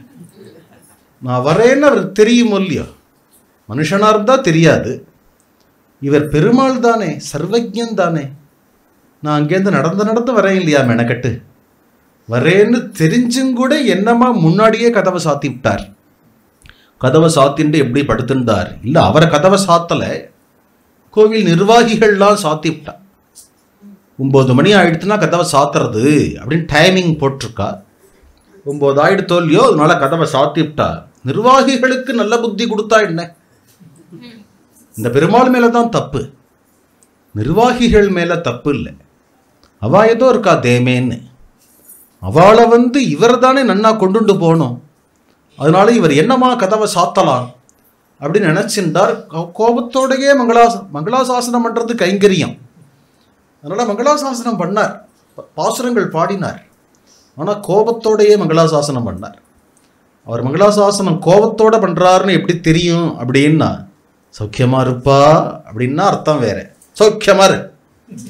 நான் வரேன்னு அவர் தெரியுமோ இல்லையோ மனுஷனா இருந்தா தெரியாது இவர் பெருமாள் தானே சர்வஜன் தானே நான் அங்கேருந்து நடந்து நடந்து வரேன் இல்லையா மெனக்கட்டு வரேன்னு தெரிஞ்சும் கூட என்னமா முன்னாடியே கதவை சாத்தி விட்டார் கதவை சாத்தின்ட்டு எப்படி படுத்திருந்தார் இல்லை அவரை கதவை சாத்தலை கோவில் நிர்வாகிகள்லாம் சாத்தி விட்டா ஒம்பது மணி ஆயிடுத்துனா கதவை சாத்துறது அப்படின்னு டைமிங் போட்டிருக்கா ஒம்பது ஆயிடுத்தோ இல்லையோ அதனால கதவை சாத்தி விட்டா நிர்வாகிகளுக்கு நல்ல புத்தி கொடுத்தா என்ன இந்த பெருமாள் மேல தான் தப்பு நிர்வாகிகள் மேல தப்பு இல்லை அவ ஏதோ இருக்கா தேமேன்னு அவளை வந்து இவர் தானே நன்னா கொண்டுண்டு போகணும் அதனால இவர் என்னமா கதவை சாத்தலாம் அப்படின்னு நினைச்சிருந்தார் கோ- கோபத்தோடயே மங்களாச மங்களாசாசனம் பண்றது கைங்கரியம் அதனால மங்களாசாசனம் பண்ணார் ப- பாசுரங்கள் பாடினார் ஆனா கோபத்தோடயே மங்களாசாசனம் பண்ணார் அவர் மங்களாசாசனம் கோபத்தோட பண்றாருன்னு எப்படி தெரியும் அப்படின்னா சௌக்கியமா இருப்பா அப்படின்னா அர்த்தம் வேற சௌக்கியமா இரு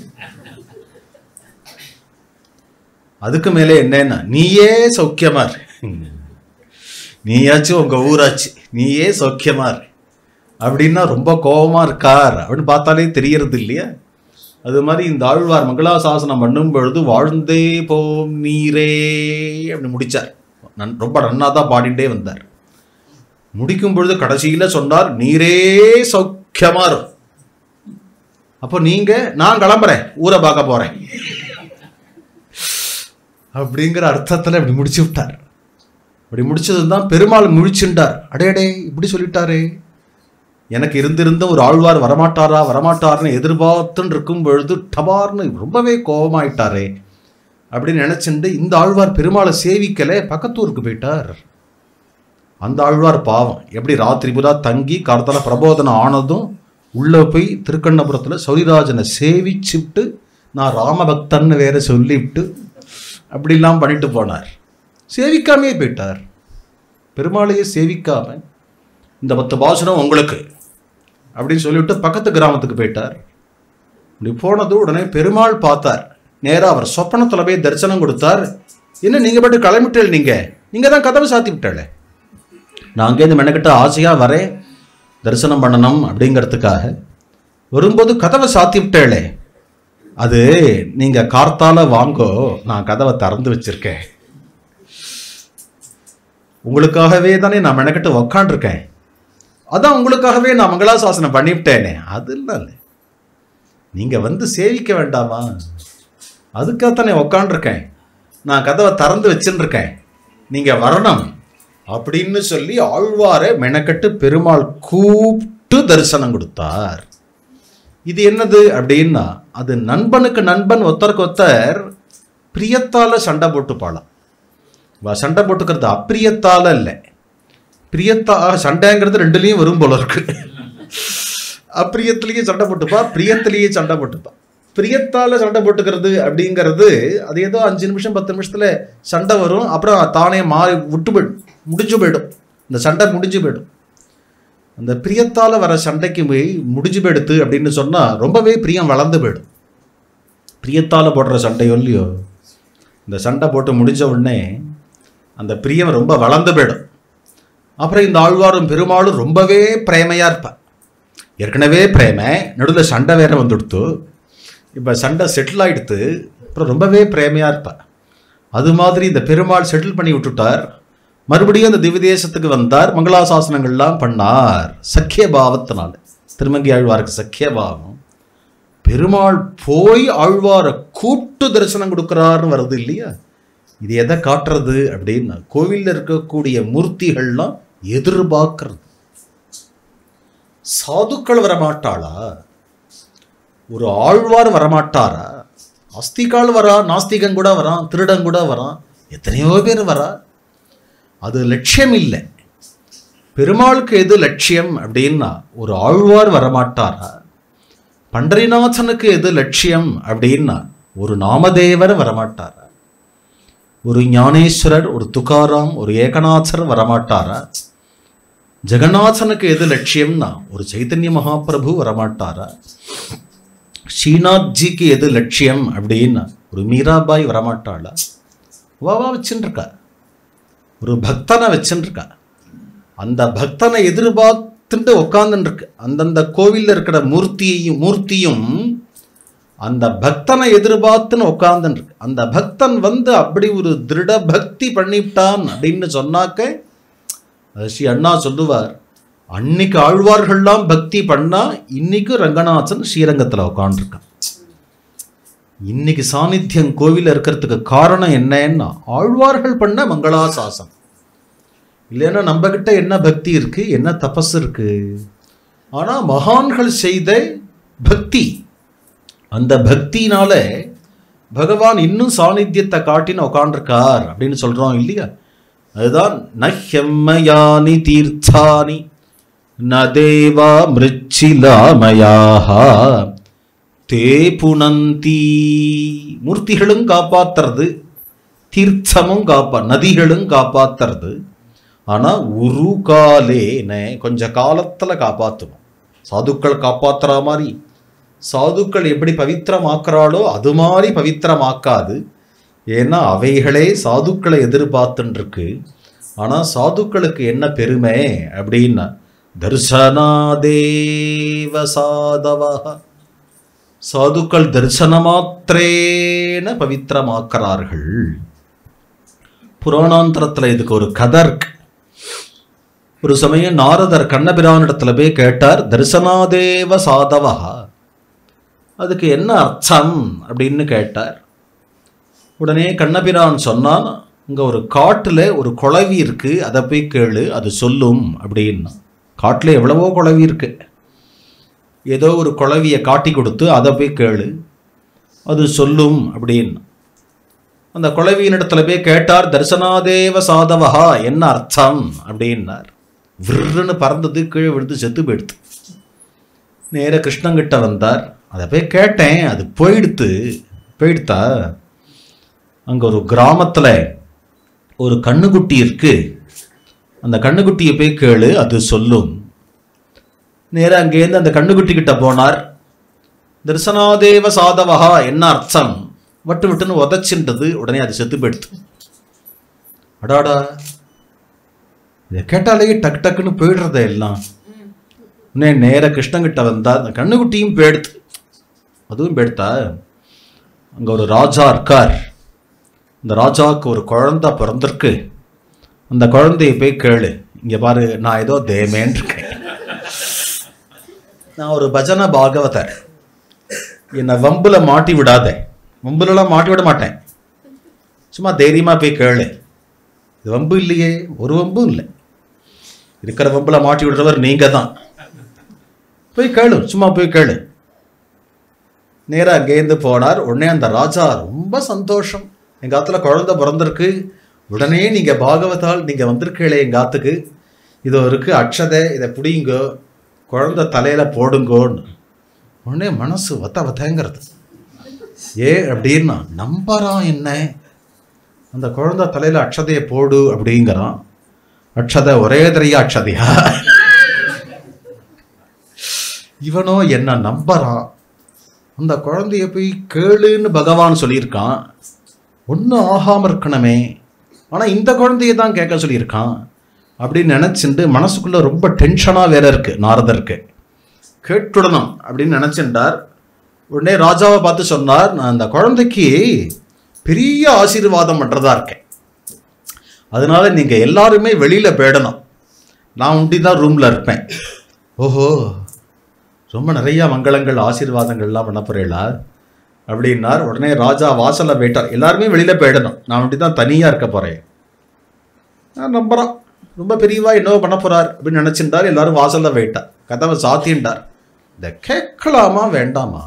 அதுக்கு மேலே என்னன்னா நீயே சௌக்கியமா இரு நீயாச்சும் உங்க ஊராச்சு நீயே சௌக்கியமா இரு அப்படின்னா ரொம்ப கோபமா இருக்கார் அப்படின்னு பார்த்தாலே தெரியறது இல்லையா அது மாதிரி இந்த ஆழ்வார் மங்களாசாசனம் பண்ணும் பொழுது வாழ்ந்தே போம் நீரே அப்படி முடிச்சார் நன் ரொம்ப நன்னா தான் பாடிட்டே வந்தார் முடிக்கும் பொழுது கடைசியில சொன்னார் நீரே சௌக்கியமா இரு அப்போ நீங்க நான் கிளம்புறேன் ஊரை பார்க்க போறேன் அப்படிங்கிற அர்த்தத்துல இப்படி முடிச்சு விட்டார் இப்படி முடிச்சது தான் பெருமாள் முழிச்சுண்டார் அடேடே இப்படி சொல்லிட்டாரே எனக்கு இருந்திருந்த ஒரு ஆழ்வார் வரமாட்டாரா வரமாட்டார்னு எதிர்பார்த்துன்னு இருக்கும் பொழுது டபார்னு ரொம்பவே கோபமாயிட்டாரே அப்படின்னு நினைச்சுட்டு இந்த ஆழ்வார் பெருமாளை சேவிக்கல பக்கத்தூருக்கு போயிட்டார் அந்த ஆழ்வார் பாவம் எப்படி ராத்திரி புறா தங்கி காலத்தால பிரபோதனம் ஆனதும் உள்ளே போய் திருக்கண்ணபுரத்தில் சௌரிராஜனை சேவிச்சுட்டு நான் ராமபக்தன்னு வேற சொல்லிவிட்டு அப்படிலாம் பண்ணிட்டு போனார் சேவிக்காமே போயிட்டார் பெருமாளையே சேவிக்காம இந்த பத்து பாசனம் உங்களுக்கு அப்படின்னு சொல்லிவிட்டு பக்கத்து கிராமத்துக்கு போயிட்டார் இப்படி போனது உடனே பெருமாள் பார்த்தார் நேராக அவர் சொப்பனத்தில் போய் தரிசனம் கொடுத்தார் என்ன நீங்கள் பாட்டு கிளம்பிட்டேள் நீங்கள் நீங்கள் தான் கதவை சாத்தி விட்டாளே நான் அங்கேருந்து மெனக்கிட்ட ஆசையாக வரேன் தரிசனம் பண்ணணும் அப்படிங்கிறதுக்காக வரும்போது கதவை சாத்தி விட்டேளே அது நீங்கள் கார்த்தால வாங்கோ நான் கதவை திறந்து வச்சிருக்கேன் உங்களுக்காகவே தானே நான் மெனக்கிட்டு உக்காண்டிருக்கேன் அதான் உங்களுக்காகவே நான் மங்களாசாசனம் பண்ணிவிட்டேனே அது இல்லை நீங்கள் வந்து சேவிக்க வேண்டாமா அதுக்காகத்தானே உக்காண்டிருக்கேன் நான் கதவை திறந்து வச்சுருக்கேன் நீங்கள் வரணும் அப்படின்னு சொல்லி ஆழ்வாரை மெனக்கட்டு பெருமாள் கூப்பிட்டு தரிசனம் கொடுத்தார் இது என்னது அப்படின்னா அது நண்பனுக்கு நண்பன் ஒருத்தருக்கு ஒருத்தர் பிரியத்தால சண்டை போட்டுப்பாளாம் வா சண்டை போட்டுக்கிறது அப்பிரியத்தால இல்லை பிரியத்தா சண்டைங்கிறது ரெண்டுலேயும் வரும் போல இருக்கு அப்பிரியத்திலேயே சண்டை போட்டுப்பா பிரியத்திலேயே சண்டை போட்டுப்பா பிரியத்தால சண்டை போட்டுக்கிறது அப்படிங்கிறது அது ஏதோ அஞ்சு நிமிஷம் பத்து நிமிஷத்துல சண்டை வரும் அப்புறம் தானே மாறி விட்டு போயிடும் முடிஞ்சு போயிடும் இந்த சண்டை முடிஞ்சு போயிடும் அந்த பிரியத்தால வர சண்டைக்கு போய் முடிஞ்சு போயிடுத்து அப்படின்னு சொன்னா ரொம்பவே பிரியம் வளர்ந்து போயிடும் பிரியத்தால போடுற சண்டையோ இல்லையோ இந்த சண்டை போட்டு முடிஞ்ச உடனே அந்த பிரியம் ரொம்ப வளர்ந்து போயிடும் அப்புறம் இந்த ஆழ்வாரும் பெருமாளும் ரொம்பவே பிரேமையா இருப்பா ஏற்கனவே பிரேமை நடுவில் சண்டை வேற வந்துடுத்து இப்போ சண்டை செட்டில் ஆயிடுத்து அப்புறம் ரொம்பவே பிரேமையா இருப்பா அது மாதிரி இந்த பெருமாள் செட்டில் பண்ணி விட்டுட்டார் மறுபடியும் அந்த திவ்ய தேசத்துக்கு வந்தார் மங்களாசாசனங்கள்லாம் பண்ணார் சக்கிய பாவத்தினால திருமங்கி ஆழ்வாருக்கு சக்கிய பாவம் பெருமாள் போய் ஆழ்வாரை கூட்டு தரிசனம் கொடுக்குறாருன்னு வருது இல்லையா இது எதை காட்டுறது அப்படின்னா கோவிலில் இருக்கக்கூடிய மூர்த்திகள்லாம் எதிர்பார்க்கறது சாதுக்கள் வரமாட்டாளா ஒரு ஆழ்வார் வரமாட்டாரா ஆஸ்திகால் வரா நாஸ்திகன் கூட வரான் திருடன் கூட வரான் எத்தனையோ பேர் வரா அது லட்சியம் இல்லை பெருமாளுக்கு எது லட்சியம் அப்படின்னா ஒரு ஆழ்வார் வரமாட்டாரா பண்டரிநாதனுக்கு எது லட்சியம் அப்படின்னா ஒரு நாமதேவர் வரமாட்டாரா ஒரு ஞானேஸ்வரர் ஒரு துகாராம் ஒரு ஏகநாதர் வரமாட்டாரா ஜெகநாதனுக்கு எது லட்சியம்னா ஒரு சைத்தன்ய மகாபிரபு வரமாட்டாரா ஸ்ரீநாத்ஜிக்கு எது லட்சியம் அப்படின்னா ஒரு மீராபாய் வரமாட்டாளா வாவா வச்சுருக்கா ஒரு பக்தனை வச்சுருக்கா அந்த பக்தனை எதிர்பார்த்துட்டு உட்காந்துருக்கு அந்தந்த கோவிலில் இருக்கிற மூர்த்தியையும் மூர்த்தியும் அந்த பக்தனை எதிர்பார்த்துன்னு உட்காந்துருக்கு அந்த பக்தன் வந்து அப்படி ஒரு திருட பக்தி பண்ணிவிட்டான் அப்படின்னு சொன்னாக்க அது ஸ்ரீ அண்ணா சொல்லுவார் அன்னைக்கு ஆழ்வார்கள்லாம் பக்தி பண்ணா இன்னைக்கு ரங்கநாதன் ஸ்ரீரங்கத்தில் உட்காந்துருக்கான் இன்னைக்கு சாநித்தியம் கோவிலில் இருக்கிறதுக்கு காரணம் என்னன்னா ஆழ்வார்கள் பண்ண மங்களாசாசனம் இல்லைன்னா நம்ம கிட்ட என்ன பக்தி இருக்கு என்ன தபஸ் இருக்கு ஆனா மகான்கள் செய்த பக்தி அந்த பக்தினால பகவான் இன்னும் சாநித்தியத்தை காட்டின்னு உட்காண்டிருக்கார் அப்படின்னு சொல்றோம் இல்லையா அதுதான் நஹ்யம்மயானி தீர்த்தானி ந தேவா மிருச்சிலாமயாக தே புனந்தி மூர்த்திகளும் காப்பாத்துறது தீர்த்தமும் காப்பா நதிகளும் காப்பாத்துறது ஆனா ஒரு காலேன கொஞ்ச காலத்துல காப்பாத்துவோம் சாதுக்கள் காப்பாத்துற மாதிரி சாதுக்கள் எப்படி பவித்திரமாக்குறாளோ அது மாதிரி பவித்திரமாக்காது ஏன்னா அவைகளே சாதுக்களை எதிர்பார்த்துன்னு இருக்கு ஆனால் சாதுக்களுக்கு என்ன பெருமை அப்படின்னா தர்சனாதேவ சாதவா சாதுக்கள் தரிசனமாத்திரேன பவித்திரமாக்கிறார்கள் புராணாந்தரத்தில் இதுக்கு ஒரு கதை இருக்கு ஒரு சமயம் நாரதர் கண்ணபிரானிடத்துல போய் கேட்டார் தரிசனாதேவ சாதவா அதுக்கு என்ன அர்த்தம் அப்படின்னு கேட்டார் உடனே கண்ணபிரான் சொன்னான் இங்கே ஒரு காட்டில் ஒரு குளவி இருக்கு அதை போய் கேளு அது சொல்லும் அப்படின்னா காட்டில் எவ்வளவோ குளவி இருக்கு ஏதோ ஒரு குளவியை காட்டி கொடுத்து அதை போய் கேளு அது சொல்லும் அப்படின்னு அந்த குளவியினிடத்துல போய் கேட்டார் தரிசனாதேவ சாதவஹா என்ன அர்த்தம் அப்படின்னார் விருன்னு பறந்தது கீழே விழுந்து செத்து போயிடுத்து நேர கிருஷ்ணங்கிட்ட வந்தார் அதை போய் கேட்டேன் அது போயிடுத்து போயிடுத்தா அங்கே ஒரு கிராமத்தில் ஒரு கண்ணுக்குட்டி இருக்கு அந்த கண்ணுக்குட்டியை போய் கேளு அது சொல்லும் நேராக அங்கேருந்து அந்த கண்ணுக்குட்டி கிட்ட போனார் தரிசனாதேவ சாதவஹா என்ன அர்த்தம் வட்டு விட்டுன்னு உதச்சின்றது உடனே அது செத்து போயிடுத்து அடாடா இதை கேட்டாலே டக் டக்குன்னு போயிடுறதே எல்லாம் உடனே நேர கிருஷ்ணங்கிட்ட வந்தா அந்த கண்ணுக்குட்டியும் போயிடுத்து அதுவும் போயிடுத்தா அங்கே ஒரு ராஜா இருக்கார் இந்த ராஜாவுக்கு ஒரு குழந்தை பிறந்திருக்கு அந்த குழந்தைய போய் கேளு இங்கே பாரு நான் ஏதோ தேமேன் இருக்கேன் நான் ஒரு பஜன பாகவதர் என்னை வம்புல மாட்டி விடாதே வம்புலலாம் மாட்டி விட மாட்டேன் சும்மா தைரியமா போய் கேளு இது வம்பு இல்லையே ஒரு வம்பும் இல்லை இருக்கிற வம்புல மாட்டி விடுறவர் நீங்க தான் போய் கேளு சும்மா போய் கேளு நேரா அங்கேருந்து போனார் உடனே அந்த ராஜா ரொம்ப சந்தோஷம் எங்க ஆத்துல குழந்தை பிறந்திருக்கு உடனே நீங்க பாகவதால் நீங்க வந்திருக்கீங்களே எங்க ஆத்துக்கு இதோ இருக்கு அக்ஷதை இதை பிடிங்கோ குழந்தை தலையில போடுங்கோன்னு உடனே மனசு வத்த வத்தங்கிறது ஏ அப்படின்னா நம்பறான் என்ன அந்த குழந்தை தலையில அக்ஷதையை போடு அப்படிங்கிறான் அக்ஷதை ஒரே தரையா அக்ஷதையா இவனோ என்ன நம்பறான் அந்த குழந்தைய போய் கேளுன்னு பகவான் சொல்லியிருக்கான் ஒன்றும் ஆகாம இருக்கணுமே ஆனால் இந்த குழந்தைய தான் கேட்க சொல்லியிருக்கான் அப்படின்னு நினச்சிண்டு மனசுக்குள்ள ரொம்ப டென்ஷனாக வேற இருக்கு நாரதருக்கு கேட்டுடணும் அப்படின்னு நினச்சிண்டார் உடனே ராஜாவை பார்த்து சொன்னார் நான் அந்த குழந்தைக்கு பெரிய ஆசீர்வாதம் பண்ணுறதா இருக்கேன் அதனால நீங்கள் எல்லாருமே வெளியில் போயிடணும் நான் உண்டி தான் ரூமில் இருப்பேன் ஓஹோ ரொம்ப நிறைய மங்களங்கள் ஆசீர்வாதங்கள்லாம் பண்ண போறீங்களா அப்படின்னார் உடனே ராஜா வாசல்ல போயிட்டார் எல்லாருமே வெளியில போயிடணும் நான் அப்படி தான் தனியாக இருக்க போறேன் நான் நம்புறான் ரொம்ப பெரியவா என்னவோ பண்ண போறார் அப்படின்னு நினைச்சிருந்தார் எல்லாரும் வாசல்ல போயிட்டார் கதவை சாத்தின்றார் இதை கேட்கலாமா வேண்டாமா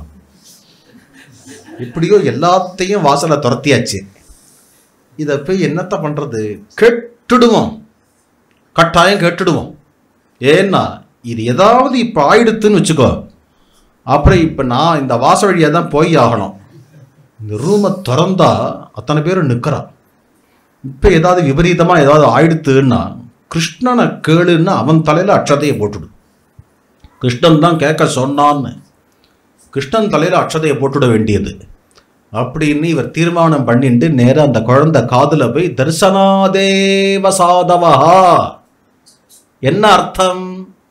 இப்படியோ எல்லாத்தையும் வாசல்ல துரத்தியாச்சு இதை போய் என்னத்த பண்றது கெட்டுடுவோம் கட்டாயம் கேட்டுடுவோம் ஏன்னா இது ஏதாவது இப்போ ஆயிடுத்துன்னு வச்சுக்கோ அப்புறம் இப்போ நான் இந்த வாச வழியாக தான் போய் ஆகணும் இந்த ரூமை திறந்தா அத்தனை பேரும் நிற்கிறான் இப்போ ஏதாவது விபரீதமாக ஏதாவது ஆயிடுத்துன்னா கிருஷ்ணனை கேளுன்னு அவன் தலையில் அக்ஷதையை போட்டுடு கிருஷ்ணன் தான் கேட்க சொன்னான்னு கிருஷ்ணன் தலையில் அக்ஷதையை போட்டுட வேண்டியது அப்படின்னு இவர் தீர்மானம் பண்ணிட்டு நேராக அந்த குழந்தை காதுல போய் தரிசனாதேவ சாதவா என்ன அர்த்தம்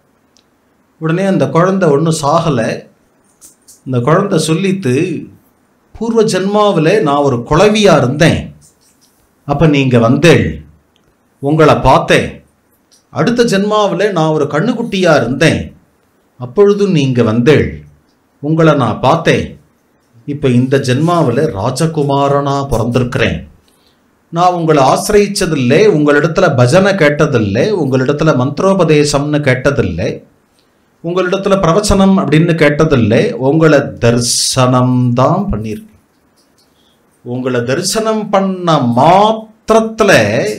உடனே அந்த குழந்தை ஒன்றும் சாகலை இந்த குழந்தை சொல்லித்து பூர்வ ஜென்மாவில் நான் ஒரு குழவியா இருந்தேன் அப்போ நீங்கள் வந்தேள் உங்களை பார்த்தேன் அடுத்த ஜென்மாவில் நான் ஒரு கண்ணுக்குட்டியா இருந்தேன் அப்பொழுதும் நீங்கள் வந்தேள் உங்களை நான் பார்த்தேன் இப்போ இந்த ஜென்மாவில் ராஜகுமாரனா பிறந்திருக்கிறேன் நான் உங்களை ஆசிரயிச்சதில்லை உங்களிடத்துல பஜனை கேட்டதில்லை உங்களிடத்துல மந்திரோபதேசம்னு கேட்டதில்லை உங்களிடத்துல பிரவச்சனம் அப்படின்னு கேட்டதில்லை உங்களை தரிசனம் தான் பண்ணியிருக்கேன் உங்களை தரிசனம் பண்ண மாத்திரத்துல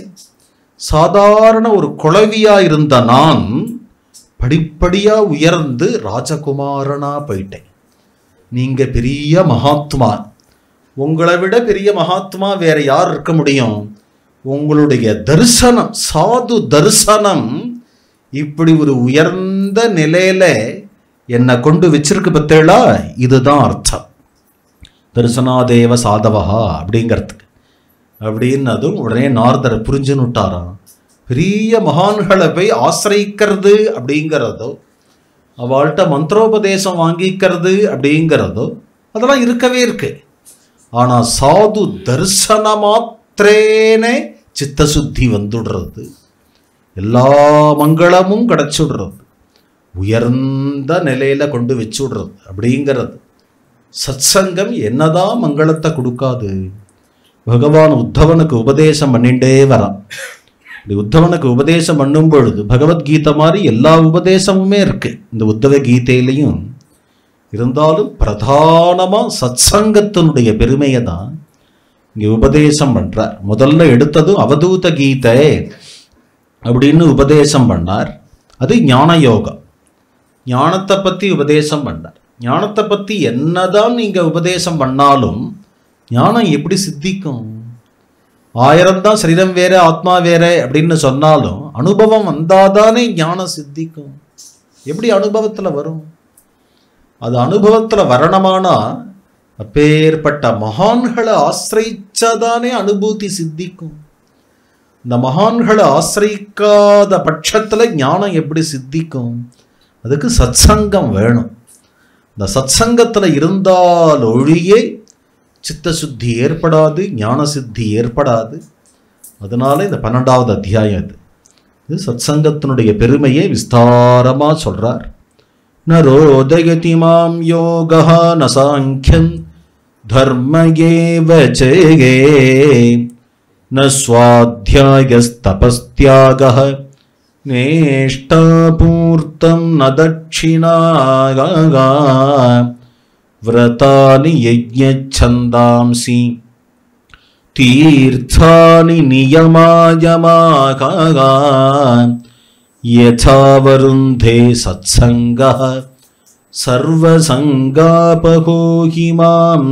சாதாரண ஒரு குழவியா இருந்த நான் படிப்படியா உயர்ந்து ராஜகுமாரனா போயிட்டேன் நீங்க பெரிய மகாத்மா உங்களை விட பெரிய மகாத்மா வேற யார் இருக்க முடியும் உங்களுடைய தரிசனம் சாது தரிசனம் இப்படி ஒரு உயர்ந்த நிலையில என்னை கொண்டு வச்சிருக்கு பத்தேளா இதுதான் அர்த்தம் தரிசனாதேவ சாதவஹா அப்படிங்கிறதுக்கு அப்படின்னதும் உடனே நாரதரை புரிஞ்சுன்னு விட்டாராம் பெரிய மகான்களை போய் ஆசிரியிக்கிறது அப்படிங்கிறதோ அவள்கிட்ட மந்திரோபதேசம் வாங்கிக்கிறது அப்படிங்கிறதோ அதெல்லாம் இருக்கவே இருக்கு ஆனால் சாது தரிசன மாத்திரேனே சித்தசுத்தி வந்துடுறது எல்லா மங்களமும் கிடச்சுடுறது உயர்ந்த நிலையில கொண்டு வச்சுடுறது அப்படிங்கிறது சத்சங்கம் என்னதான் மங்களத்தை கொடுக்காது பகவான் உத்தவனுக்கு உபதேசம் பண்ணிண்டே வரான் இப்படி உத்தவனுக்கு உபதேசம் பண்ணும் பொழுது பகவத்கீதை மாதிரி எல்லா உபதேசமுமே இருக்கு இந்த உத்தவ கீதையிலையும் இருந்தாலும் பிரதானமாக சத்சங்கத்தினுடைய பெருமையை தான் இங்கே உபதேசம் பண்றார் முதல்ல எடுத்ததும் அவதூத கீதை அப்படின்னு உபதேசம் பண்ணார் அது ஞான யோகம் ஞானத்தை பற்றி உபதேசம் பண்ணார் ஞானத்தை பற்றி என்னதான் நீங்கள் உபதேசம் பண்ணாலும் ஞானம் எப்படி சித்திக்கும் ஆயிரம் தான் சரீரம் வேற ஆத்மா வேற அப்படின்னு சொன்னாலும் அனுபவம் வந்தாதானே ஞானம் சித்திக்கும் எப்படி அனுபவத்தில் வரும் அது அனுபவத்தில் வரணுமானா அப்பேற்பட்ட மகான்களை ஆசிரிச்சாதானே அனுபூதி சித்திக்கும் இந்த மகான்களை ஆசிரிக்காத பட்சத்தில் ஞானம் எப்படி சித்திக்கும் அதுக்கு சத்சங்கம் வேணும் இந்த சத்சங்கத்தில் இருந்தால் ஒழியே சித்த சுத்தி ஏற்படாது ஞான சித்தி ஏற்படாது அதனால இந்த பன்னெண்டாவது அத்தியாயம் இது இது சத்சங்கத்தினுடைய பெருமையை விஸ்தாரமாக சொல்றார் ந ரோதயதி மாம் யோகா ந சாங்கியம் தர்ம ஏவ சேகே ந स्वाध्यायस्तपस्त्यागः नेष्टापूर्तं न दक्षिणागा व्रतानि यज्ञच्छन्दांसि तीर्थानि नियमायमागा यथा वरुन्धे सत्सङ्गः सर्वसङ्गापहो हि माम्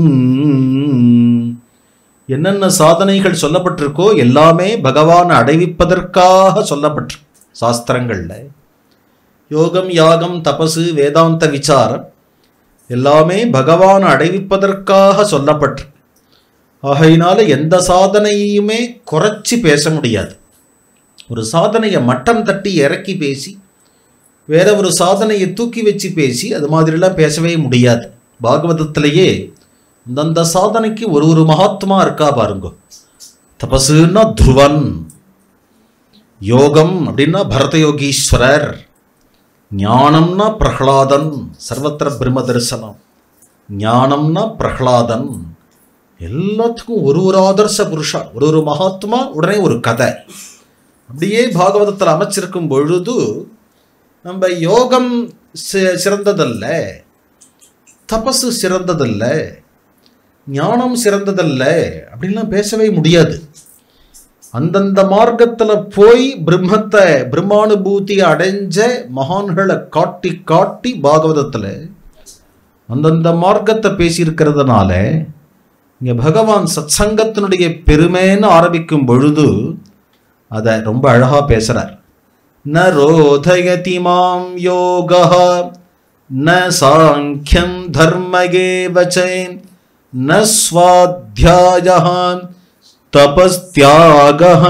என்னென்ன சாதனைகள் சொல்லப்பட்டிருக்கோ எல்லாமே பகவானை அடைவிப்பதற்காக சொல்லப்பட்டிருக்கு சாஸ்திரங்கள்ல யோகம் யாகம் தபசு வேதாந்த விசாரம் எல்லாமே பகவானை அடைவிப்பதற்காக சொல்லப்பட்டிருக்கு ஆகையினால எந்த சாதனையுமே குறைச்சி பேச முடியாது ஒரு சாதனையை மட்டம் தட்டி இறக்கி பேசி வேற ஒரு சாதனையை தூக்கி வச்சு பேசி அது மாதிரிலாம் பேசவே முடியாது பாகவதத்திலேயே அந்தந்த சாதனைக்கு ஒரு ஒரு மகாத்மா இருக்கா பாருங்க தபசுன்னா துருவன் யோகம் அப்படின்னா பரத யோகீஸ்வரர் ஞானம்னா பிரஹ்லாதன் சர்வத்திர பிரம்ம தரிசனம் ஞானம்னா பிரஹ்லாதன் எல்லாத்துக்கும் ஒரு ஒரு ஆதர்ச புருஷா ஒரு ஒரு மகாத்மா உடனே ஒரு கதை அப்படியே பாகவதத்தில் அமைச்சிருக்கும் பொழுது நம்ம யோகம் சி- சிறந்ததல்ல தபசு சிறந்ததல்ல ஞானம் சிறந்ததல்ல அப்படின்லாம் பேசவே முடியாது அந்தந்த மார்க்கத்தில் போய் பிரம்மத்தை பிரம்மானுபூதியை அடைஞ்ச மகான்களை காட்டி காட்டி பாகவதத்தில் அந்தந்த மார்க்கத்தை பேசியிருக்கிறதுனால இங்கே பகவான் சத்சங்கத்தினுடைய பெருமைன்னு ஆரம்பிக்கும் பொழுது அதை ரொம்ப அழகாக பேசுகிறார் ந ரோதயதி மாம் யோகா ந சாங்கியம் தர்மகேவச்சேன் न स्वाध्यायः तपस्त्यागः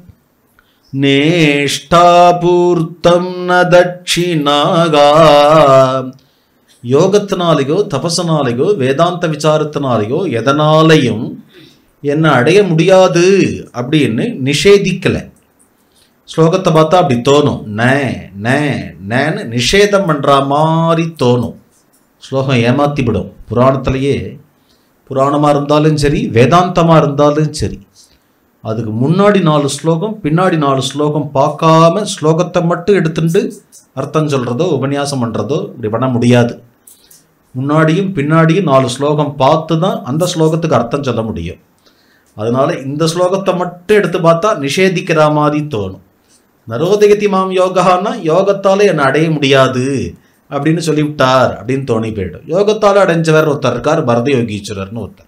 நேஷ்டாபூர்த்தம் ந தட்சிணாகா யோகத்தினாலேயோ தபசனாலேயோ வேதாந்த விசாரத்தினாலேயோ எதனாலையும் என்னை அடைய முடியாது அப்படின்னு நிஷேதிக்கலை ஸ்லோகத்தை பார்த்தா அப்படி தோணும் ந ந நேன்னு நிஷேதம் பண்ணுற மாதிரி தோணும் ஸ்லோகம் ஏமாத்திவிடும் புராணத்திலேயே புராணமாக இருந்தாலும் சரி வேதாந்தமாக இருந்தாலும் சரி அதுக்கு முன்னாடி நாலு ஸ்லோகம் பின்னாடி நாலு ஸ்லோகம் பார்க்காம ஸ்லோகத்தை மட்டும் எடுத்துட்டு அர்த்தம் சொல்கிறதோ உபன்யாசம் பண்ணுறதோ இப்படி பண்ண முடியாது முன்னாடியும் பின்னாடியும் நாலு ஸ்லோகம் பார்த்து தான் அந்த ஸ்லோகத்துக்கு அர்த்தம் சொல்ல முடியும் அதனால இந்த ஸ்லோகத்தை மட்டும் எடுத்து பார்த்தா நிஷேதிக்கிற மாதிரி தோணும் நரோதயதி மாம் யோகான்னா யோகத்தால் என்னை அடைய முடியாது அப்படின்னு சொல்லிவிட்டார் அப்படின்னு தோணி போயிடும் யோகத்தால் அடைஞ்சவர் ஒருத்தர் இருக்கார் பரத யோகீஸ்வரர்னு ஒருத்தர்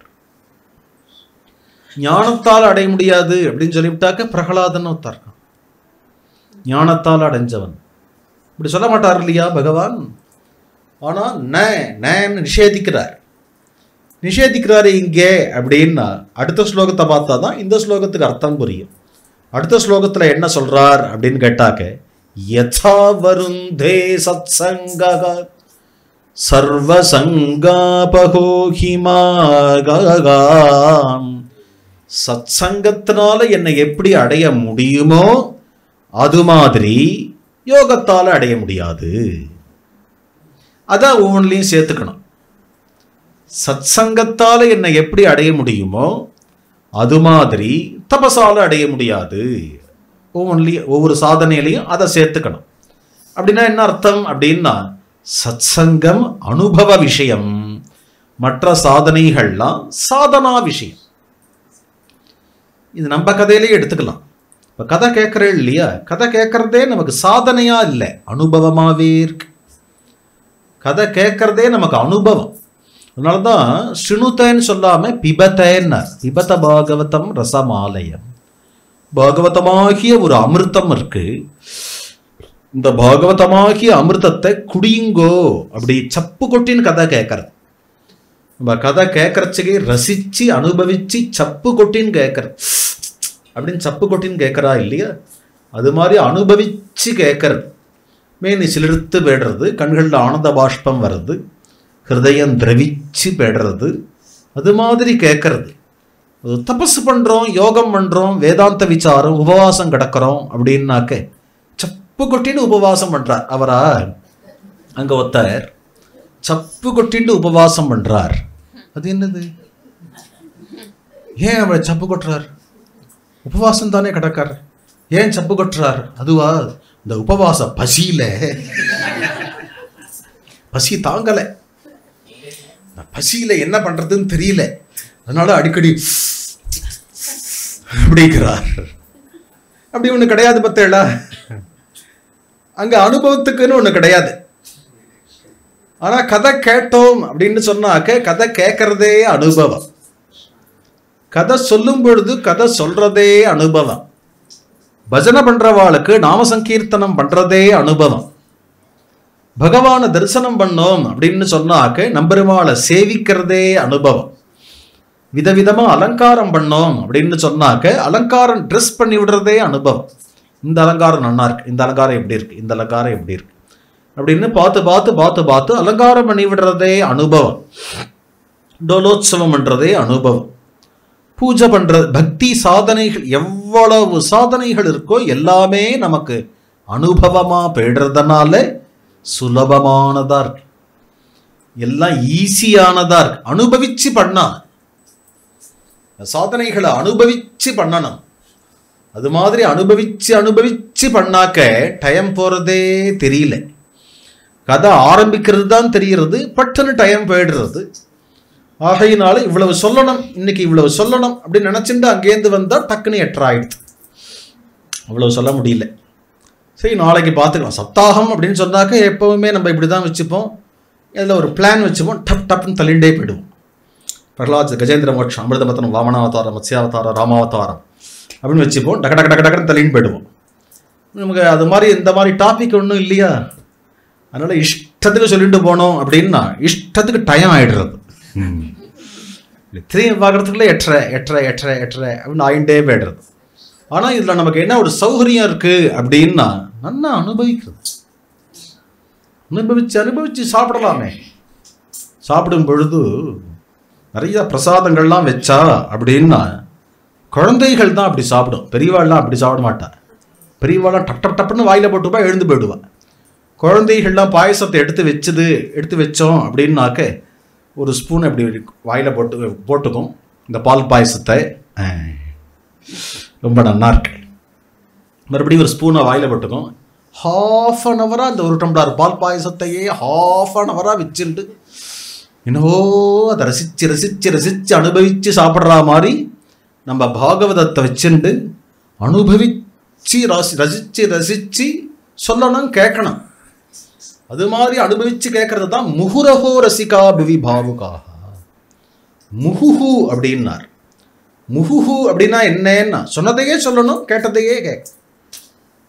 ஞானத்தால் அடைய முடியாது அப்படின்னு சொல்லிவிட்டாக்க பிரகலாதன் ஒருத்தர் இருக்கான் ஞானத்தால் அடைஞ்சவன் இப்படி சொல்ல மாட்டார் இல்லையா பகவான் ஆனால் ந நேன்னு நிஷேதிக்கிறார் நிஷேதிக்கிறாரு இங்கே அப்படின்னா அடுத்த ஸ்லோகத்தை பார்த்தா தான் இந்த ஸ்லோகத்துக்கு அர்த்தம் புரியும் அடுத்த ஸ்லோகத்தில் என்ன சொல்றார் அப்படின்னு கேட்டாக்க யதா வருந்தே சத்சங்கா சர்வசங்காபகோஹிமாகாம் சத்சங்கத்தினால என்னை எப்படி அடைய முடியுமோ அது மாதிரி யோகத்தால் அடைய முடியாது அதான் ஒவ்வொன்றிலையும் சேர்த்துக்கணும் சத்சங்கத்தால் என்னை எப்படி அடைய முடியுமோ அது மாதிரி தபசால அடைய முடியாது ஒவ்வொன்றிலையும் ஒவ்வொரு சாதனையிலையும் அதை சேர்த்துக்கணும் அப்படின்னா என்ன அர்த்தம் அப்படின்னா சத்சங்கம் அனுபவ விஷயம் மற்ற சாதனைகள்லாம் சாதனா விஷயம் இது நம்ம கதையிலேயே எடுத்துக்கலாம் இப்போ கதை கேட்குறேன் இல்லையா கதை கேட்குறதே நமக்கு சாதனையா இல்லை அனுபவமாகவே இருக்கு கதை கேட்குறதே நமக்கு அனுபவம் அதனால தான் ஸ்ருணுத்தேன்னு சொல்லாம பிபத்தேன்னார் பிபத பாகவதம் ரசமாலயம் பாகவதமாகிய ஒரு அமிர்தம் இருக்கு இந்த பாகவதமாகிய அமிர்தத்தை குடியுங்கோ அப்படி சப்பு கொட்டின்னு கதை கேட்கறது நம்ம கதை கேட்கறச்சுக்கே ரசிச்சு அனுபவிச்சு சப்பு கொட்டின்னு கேட்கறது அப்படின்னு சப்பு கொட்டின்னு கேட்கறா இல்லையா அது மாதிரி அனுபவிச்சு கேட்கறது மேனி சிலிர்த்து போயிடுறது கண்களில் ஆனந்த பாஷ்பம் வருது ஹிருதயம் திரவிச்சு போயிடுறது அது மாதிரி கேட்கறது ஒரு தபஸ் பண்ணுறோம் யோகம் பண்ணுறோம் வேதாந்த விசாரம் உபவாசம் கிடக்கிறோம் அப்படின்னாக்க சப்பு கொட்டின்னு உபவாசம் பண்ணுறார் அவரா அங்கே ஒருத்தர் சப்பு கொட்டின்னு உபவாசம் பண்ணுறார் அது என்னது ஏன் அவர் சப்பு கொட்டுறார் உபவாசம் தானே கிடக்கார் ஏன் சப்பு கொட்டுறார் அதுவா இந்த உபவாச பசியில பசி தாங்கலை இந்த பசியில என்ன பண்றதுன்னு தெரியல அதனால அடிக்கடி அப்படிங்கிறார் அப்படி ஒண்ணு கிடையாது பத்தேளா அங்க அனுபவத்துக்குன்னு ஒண்ணு கிடையாது ஆனா கதை கேட்டோம் அப்படின்னு சொன்னாக்க கதை கேட்கறதே அனுபவம் கதை சொல்லும் பொழுது கதை சொல்றதே அனுபவம் பஜனை பண்றவாளுக்கு நாம சங்கீர்த்தனம் பண்றதே அனுபவம் பகவானை தரிசனம் பண்ணோம் அப்படின்னு சொன்னாக்க நம்பெருமாளை சேவிக்கிறதே அனுபவம் விதவிதமா அலங்காரம் பண்ணோம் அப்படின்னு சொன்னாக்க அலங்காரம் ட்ரெஸ் பண்ணி விடுறதே அனுபவம் இந்த அலங்காரம் நல்லா இருக்கு இந்த அலங்காரம் எப்படி இருக்கு இந்த அலங்காரம் எப்படி இருக்கு அப்படின்னு பார்த்து பார்த்து பார்த்து பார்த்து அலங்காரம் பண்ணி விடுறதே அனுபவம் டோலோத்சவம் பண்றதே அனுபவம் பூஜை பண்றது பக்தி சாதனைகள் எவ்வளவு சாதனைகள் இருக்கோ எல்லாமே நமக்கு அனுபவமா போயிடுறதுனால சுலபமானதா இருக்கு எல்லாம் ஈஸியானதா இருக்கு அனுபவிச்சு பண்ணா சாதனைகளை அனுபவிச்சு பண்ணணும் அது மாதிரி அனுபவிச்சு அனுபவிச்சு பண்ணாக்க டைம் போறதே தெரியல கதை ஆரம்பிக்கிறது தான் தெரிகிறது பட்டுன்னு டைம் போயிடுறது ஆகையினால இவ்வளவு சொல்லணும் இன்னைக்கு இவ்வளவு சொல்லணும் அப்படின்னு நினைச்சுட்டு அங்கேருந்து வந்தா டக்குன்னு எட்டராயிடுது அவ்வளவு சொல்ல முடியல சரி நாளைக்கு பார்த்துக்கலாம் சப்தாகம் அப்படின்னு சொன்னாக்க எப்பவுமே நம்ம இப்படி தான் வச்சுப்போம் இதில் ஒரு பிளான் வச்சுப்போம் டப் டப்னு தள்ளிண்டே போயிடுவோம் பிரகலாத் கஜேந்திர மோட்சம் அமிர்தமத்தனம் வாமனாவதாரம் மத்ஸ்யாவதாரம் ராமாவதாரம் அப்படின்னு வச்சுப்போம் டக்கு டக்கு டக்கு டக்குன்னு தள்ளின்னு போயிடுவோம் நமக்கு அது மாதிரி இந்த மாதிரி டாபிக் ஒன்றும் இல்லையா அதனால இஷ்டத்துக்கு சொல்லிட்டு போனோம் அப்படின்னா இஷ்டத்துக்கு டைம் ஆயிடுறது திரும்பி பார்க்கறதுக்குள்ள எட்டரை எட்டரை எட்டரை எட்டரை அப்படின்னு ஆயிண்டே போயிடுறது ஆனால் இதில் நமக்கு என்ன ஒரு சௌகரியம் இருக்கு அப்படின்னா நல்லா அனுபவிக்கிறது அனுபவிச்சு அனுபவிச்சு சாப்பிடலாமே சாப்பிடும் பொழுது நிறைய பிரசாதங்கள்லாம் வச்சா அப்படின்னா குழந்தைகள் தான் அப்படி சாப்பிடும் பெரியவாள்லாம் அப்படி சாப்பிட மாட்டா பெரியவாள்லாம் டப் டப் டப்புன்னு வாயில போட்டுப்பா எழுந்து போயிடுவா குழந்தைகள்லாம் பாயசத்தை எடுத்து வச்சது எடுத்து வச்சோம் அப்படின்னாக்க ஒரு ஸ்பூன் அப்படி வாயில போட்டு போட்டுக்கும் இந்த பால் பாயசத்தை ஆ, ரொம்ப நல்லா இருக்கு மறுபடியும் ஒரு ஸ்பூனை வாயில போட்டுக்கும் ஹாஃப் அன் ஹவராக அந்த ஒரு டம்ளர் பால் பாயசத்தையே ஹாஃப் அன் ஹவராக வச்சுட்டு என்னவோ அதை ரசிச்சு ரசிச்சு ரசிச்சு அனுபவிச்சு சாப்பிட்ற மாதிரி நம்ம பாகவதத்தை வச்சுண்டு அனுபவிச்சு ரசி ரசிச்சு ரசிச்சு சொல்லணும் கேட்கணும் அது மாதிரி அனுபவிச்சு கேட்கறது தான் முகுரஹோ ரசிகா பிவி பாவுகாக முகுஹு அப்படின்னார் முகுஹு அப்படின்னா என்னன்னா சொன்னதையே சொல்லணும் கேட்டதையே கேட்க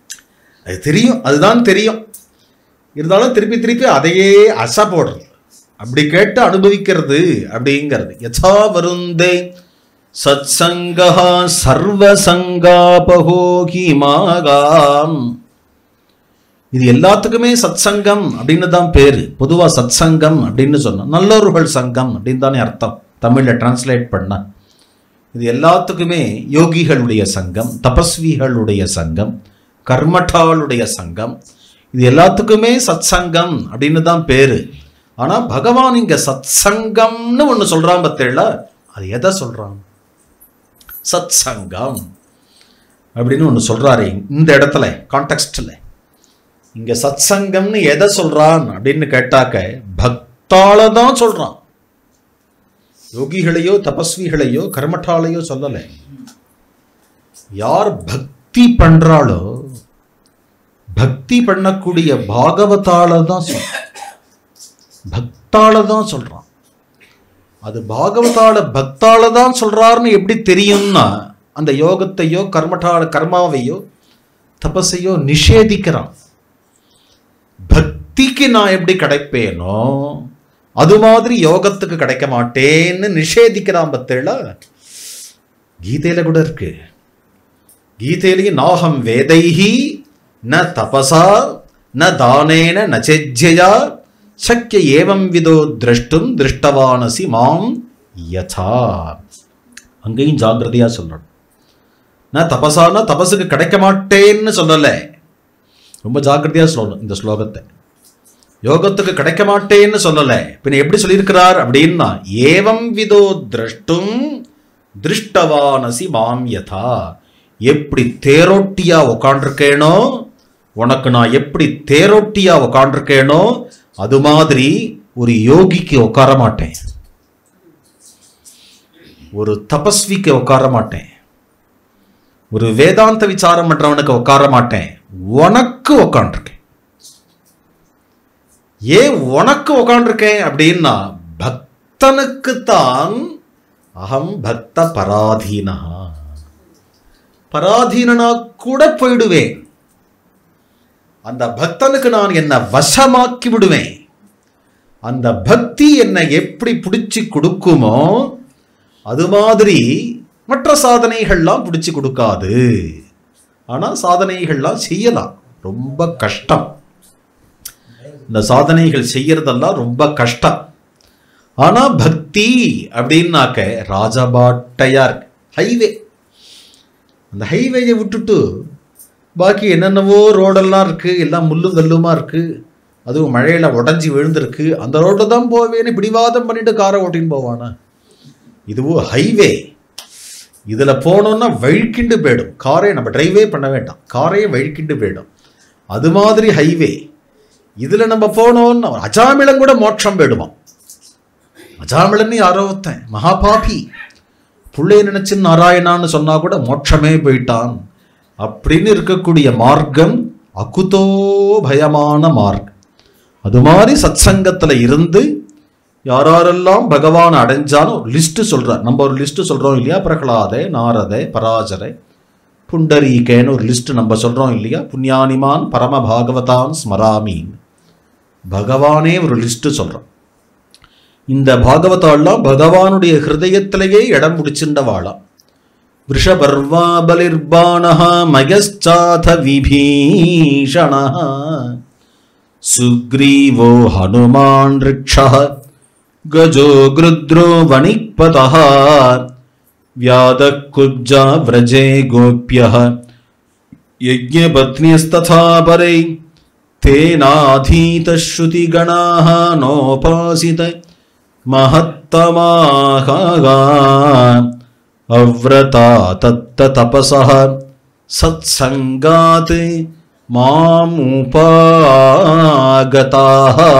அது தெரியும் அதுதான் தெரியும் இருந்தாலும் திருப்பி திருப்பி அதையே அசை போடுறது அப்படி கேட்டு அனுபவிக்கிறது அப்படிங்கிறது யதா வருந்தே சத் சங்கா சர்வ சங்காபகோகி மாகாம் இது எல்லாத்துக்குமே சத் சங்கம் அப்படின்னு தான் பேரு பொதுவா சத் சங்கம் அப்படின்னு சொன்னோம் நல்லோர்கள் சங்கம் அப்படின்னு தானே அர்த்தம் தமிழ்ல டிரான்ஸ்லேட் பண்ண இது எல்லாத்துக்குமே யோகிகளுடைய சங்கம் தபஸ்விகளுடைய சங்கம் கர்மட்டாளுடைய சங்கம் இது எல்லாத்துக்குமே சத் சங்கம் அப்படின்னு தான் பேரு ஆனா பகவான் இங்க சத் சங்கம்னு ஒன்று சொல்றான் பத்தேள அது எதை சொல்றான் சத் சங்கம் அப்படின்னு ஒன்று சொல்றாரு இந்த இடத்துல கான்டெக்ஸ்டில் இங்க சத் சங்கம்னு எதை சொல்றான் அப்படின்னு கேட்டாக்க பக்தால தான் சொல்றான் யோகிகளையோ தபஸ்விகளையோ கர்மட்டாலையோ சொல்லலை யார் பக்தி பண்றாளோ பக்தி பண்ணக்கூடிய பாகவதால தான் சொல்றான் பக்தால தான் சொல்றான் அது பாகவதால பக்தால தான் சொல்றாருன்னு எப்படி தெரியும்னா அந்த யோகத்தையோ கர்மட்டால கர்மாவையோ தபஸையோ நிஷேதிக்கிறான் பக்திக்கு நான் எப்படி கிடைப்பேனோ அது மாதிரி யோகத்துக்கு கிடைக்க மாட்டேன்னு நிஷேதிக்கிறான் பத்தேள கீதையில கூட இருக்கு கீதையிலேயே நாகம் வேதைஹி ந தபசா ந தானேன ந செஜ்ஜயா சக்கிய ஏவம் விதோ திரஷ்டும் திருஷ்டவானசி மாம் யதா அங்கேயும் ஜாக்கிரதையா சொல்லணும் நான் தபசானா தபசுக்கு கிடைக்க மாட்டேன்னு சொல்லலை ரொம்ப ஜாக்கிரதையா சொல்லணும் இந்த ஸ்லோகத்தை யோகத்துக்கு கிடைக்க மாட்டேன்னு சொல்லல பின்ன எப்படி சொல்லியிருக்கிறார் அப்படின்னா ஏவம் விதோ திரஷ்டும் திருஷ்டவானசி மாம் யதா எப்படி தேரோட்டியா உக்காண்டிருக்கேனோ உனக்கு நான் எப்படி தேரோட்டியா உக்காண்டிருக்கேனோ அது மாதிரி ஒரு யோகிக்கு உட்கார மாட்டேன் ஒரு தபஸ்விக்கு உட்கார மாட்டேன் ஒரு வேதாந்த விசாரம் பண்றவனுக்கு உட்கார மாட்டேன் உனக்கு உக்காண்டிருக்கேன் ஏன் உனக்கு உக்காண்டிருக்கேன் அப்படின்னா பக்தனுக்குத்தான் அகம் பக்த பராதீனா பராதீனனா கூட போயிடுவேன் அந்த பக்தனுக்கு நான் என்ன வசமாக்கி விடுவேன் அந்த பக்தி என்னை எப்படி பிடிச்சி கொடுக்குமோ அது மாதிரி மற்ற சாதனைகள்லாம் பிடிச்சி கொடுக்காது ஆனால் சாதனைகள்லாம் செய்யலாம் ரொம்ப கஷ்டம் இந்த சாதனைகள் செய்யறதெல்லாம் ரொம்ப கஷ்டம் ஆனா பக்தி அப்படின்னாக்க ராஜபாட்டையா இருக்கு ஹைவே அந்த ஹைவேயை விட்டுட்டு பாக்கி என்னென்னவோ ரோடெல்லாம் இருக்கு எல்லாம் முள்ளும் கல்லுமா இருக்கு அதுவும் மழையில உடஞ்சி விழுந்திருக்கு அந்த ரோட்டில் தான் போவேன்னு பிடிவாதம் பண்ணிட்டு காரை ஓட்டின்னு போவானா இதுவும் ஹைவே இதுல போனோம்னா வழுக்கிண்டு போயிடும் காரை நம்ம டிரைவே பண்ண வேண்டாம் காரே வழுக்கிண்டு போயிடும் அது மாதிரி ஹைவே இதுல நம்ம போனோம்னா அஜாமிளம் கூட மோட்சம் போயிடுவான் அஜாமிளன்னு யாரோ ஒருத்தன் மகாபாபி புள்ளைய நினைச்சு நாராயணான்னு சொன்னா கூட மோட்சமே போயிட்டான் அப்படின்னு இருக்கக்கூடிய மார்க்கம் அகுதோ பயமான மார்க்கம் அது மாதிரி சத்சங்கத்துல இருந்து யாரெல்லாம் பகவான் அடைஞ்சாலும் ஒரு லிஸ்ட் சொல்றார் நம்ம ஒரு லிஸ்ட் சொல்றோம் இல்லையா பிரகலாதே நாரதே பராஜரை புண்டரீகேன்னு ஒரு லிஸ்ட் நம்ம சொல்றோம் இல்லையா புண்ணியானிமான் பரம பாகவதான் ஸ்மராமீன் பகவானே ஒரு லிஸ்ட் சொல்றோம் இந்த பாகவதாலாம் பகவானுடைய ஹிருதயத்திலேயே இடம் பிடிச்சின்றவாளாம் விஷபர்வா பலிர்பாணः மயச்சாத விபீஷணः சுக்ரீவோ ஹனுமான் ரிக்ஷः கஜோ கிருத்ரோ வணிக்பதः व्यादकुब्जा व्रजे गोप्यः यज्ञपत्न्यस्तथा परै तेनाधीतश्रुतिगणाः नोपासित महत्तमाः अव्रता तत्ततपसः सत्सङ्गात् मामुपागताः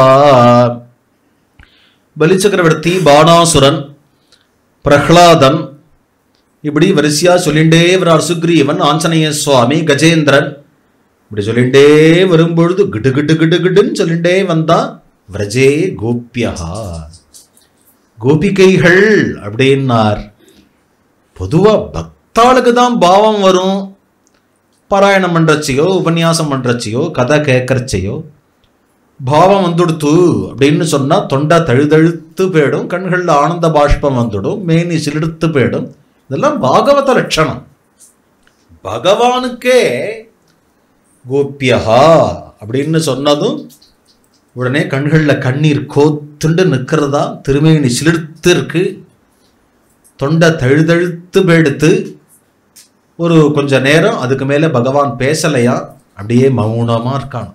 பலிச்சக்கரவர்த்தி பானாசுரன் பிரஹ்லாதன் இப்படி வரிசையா சொல்லிண்டே வரார் சுக்ரீவன் ஆஞ்சநேய சுவாமி கஜேந்திரன் இப்படி சொல்லிண்டே வரும்பொழுது கிடு கிடு கிடு கிடுன்னு சொல்லிண்டே வந்தா விரஜே கோபியா கோபிகைகள் அப்படின்னார் பொதுவா பக்தாளுக்கு தான் பாவம் வரும் பாராயணம் பண்றச்சையோ உபன்யாசம் பண்றச்சையோ கதை கேட்கறச்சையோ பாவம் வந்துடுத்து அப்படின்னு சொன்னா தொண்டை தழுதழுத்து போயிடும் கண்களில் ஆனந்த பாஷ்பம் வந்துடும் மேனி சிலிடுத்து போயிடும் இதெல்லாம் பாகவத லட்சணம் பகவானுக்கே கோபியஹா அப்படின்னு சொன்னதும் உடனே கண்களில் கண்ணீர் கோத்துண்டு நிற்கிறதா திருமேனி சிலிர்த்து இருக்கு தொண்டை தழுதழுத்து போயிடுத்து ஒரு கொஞ்ச நேரம் அதுக்கு மேலே பகவான் பேசலையா அப்படியே மௌனமா இருக்கான்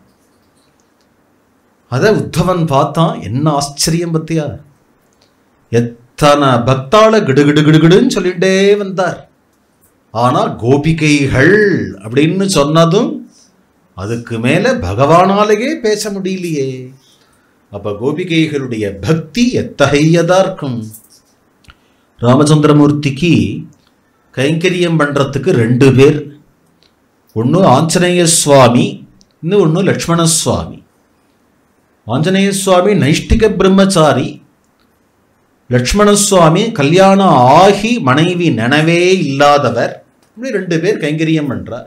அதை உத்தவன் பார்த்தான் என்ன ஆச்சரியம் பத்தியா எத்தனை பக்தாள கிடுகிடு கிடுகிடுன்னு சொல்லிட்டே வந்தார் ஆனா கோபிகைகள் அப்படின்னு சொன்னதும் அதுக்கு மேல பகவானாலேயே பேச முடியலையே அப்ப கோபிகைகளுடைய பக்தி எத்தகையதா இருக்கும் ராமச்சந்திரமூர்த்திக்கு கைங்கரியம் பண்றதுக்கு ரெண்டு பேர் ஒன்று ஆஞ்சநேய சுவாமி இன்னும் ஒன்று லக்ஷ்மண சுவாமி ஆஞ்சநேய சுவாமி நைஷ்டிக பிரம்மச்சாரி லக்ஷ்மண சுவாமி கல்யாணம் ஆகி மனைவி நினைவே இல்லாதவர் இப்படி ரெண்டு பேர் கைங்கரியம் பண்றார்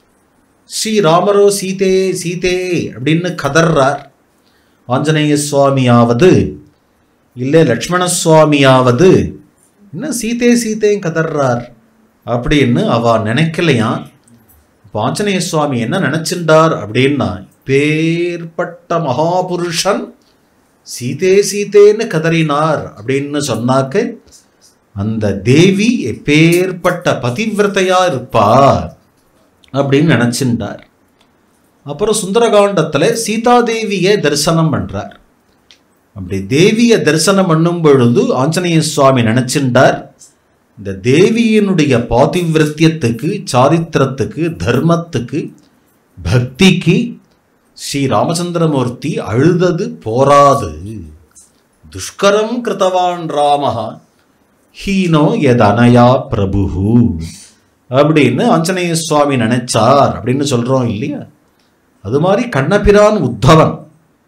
ஸ்ரீராமரோ சீதே சீதே அப்படின்னு கதர்றார் ஆஞ்சநேய சுவாமியாவது இல்லை லக்ஷ்மண சுவாமியாவது என்ன சீதே சீதேன்னு கதர்றார் அப்படின்னு அவ நினைக்கலையாம் இப்போ ஆஞ்சநேய சுவாமி என்ன நினைச்சிருந்தார் அப்படின்னா பேர்பட்ட மகாபுருஷன் சீதே சீதேன்னு கதறினார் அப்படின்னு சொன்னாக்க அந்த தேவி எப்பேற்பட்ட பதிவிரதையா இருப்பா அப்படின்னு நினைச்சிருந்தார் அப்புறம் சுந்தரகாண்டத்தில் சீதாதேவியை தரிசனம் பண்றார் அப்படி தேவியை தரிசனம் பண்ணும் பொழுது ஆஞ்சநேய சுவாமி நினைச்சிருந்தார் இந்த தேவியினுடைய பாதிவிரத்தியத்துக்கு சாரித்திரத்துக்கு தர்மத்துக்கு பக்திக்கு ஸ்ரீ ராமச்சந்திரமூர்த்தி அழுதது போராது துஷ்கரம் கிருத்தவான் ராமஹா ஹீனோ எதனயா பிரபுஹு அப்படின்னு ஆஞ்சநேய சுவாமி நினைச்சார் அப்படின்னு சொல்றோம் இல்லையா அது மாதிரி கண்ணபிரான் உத்தவன்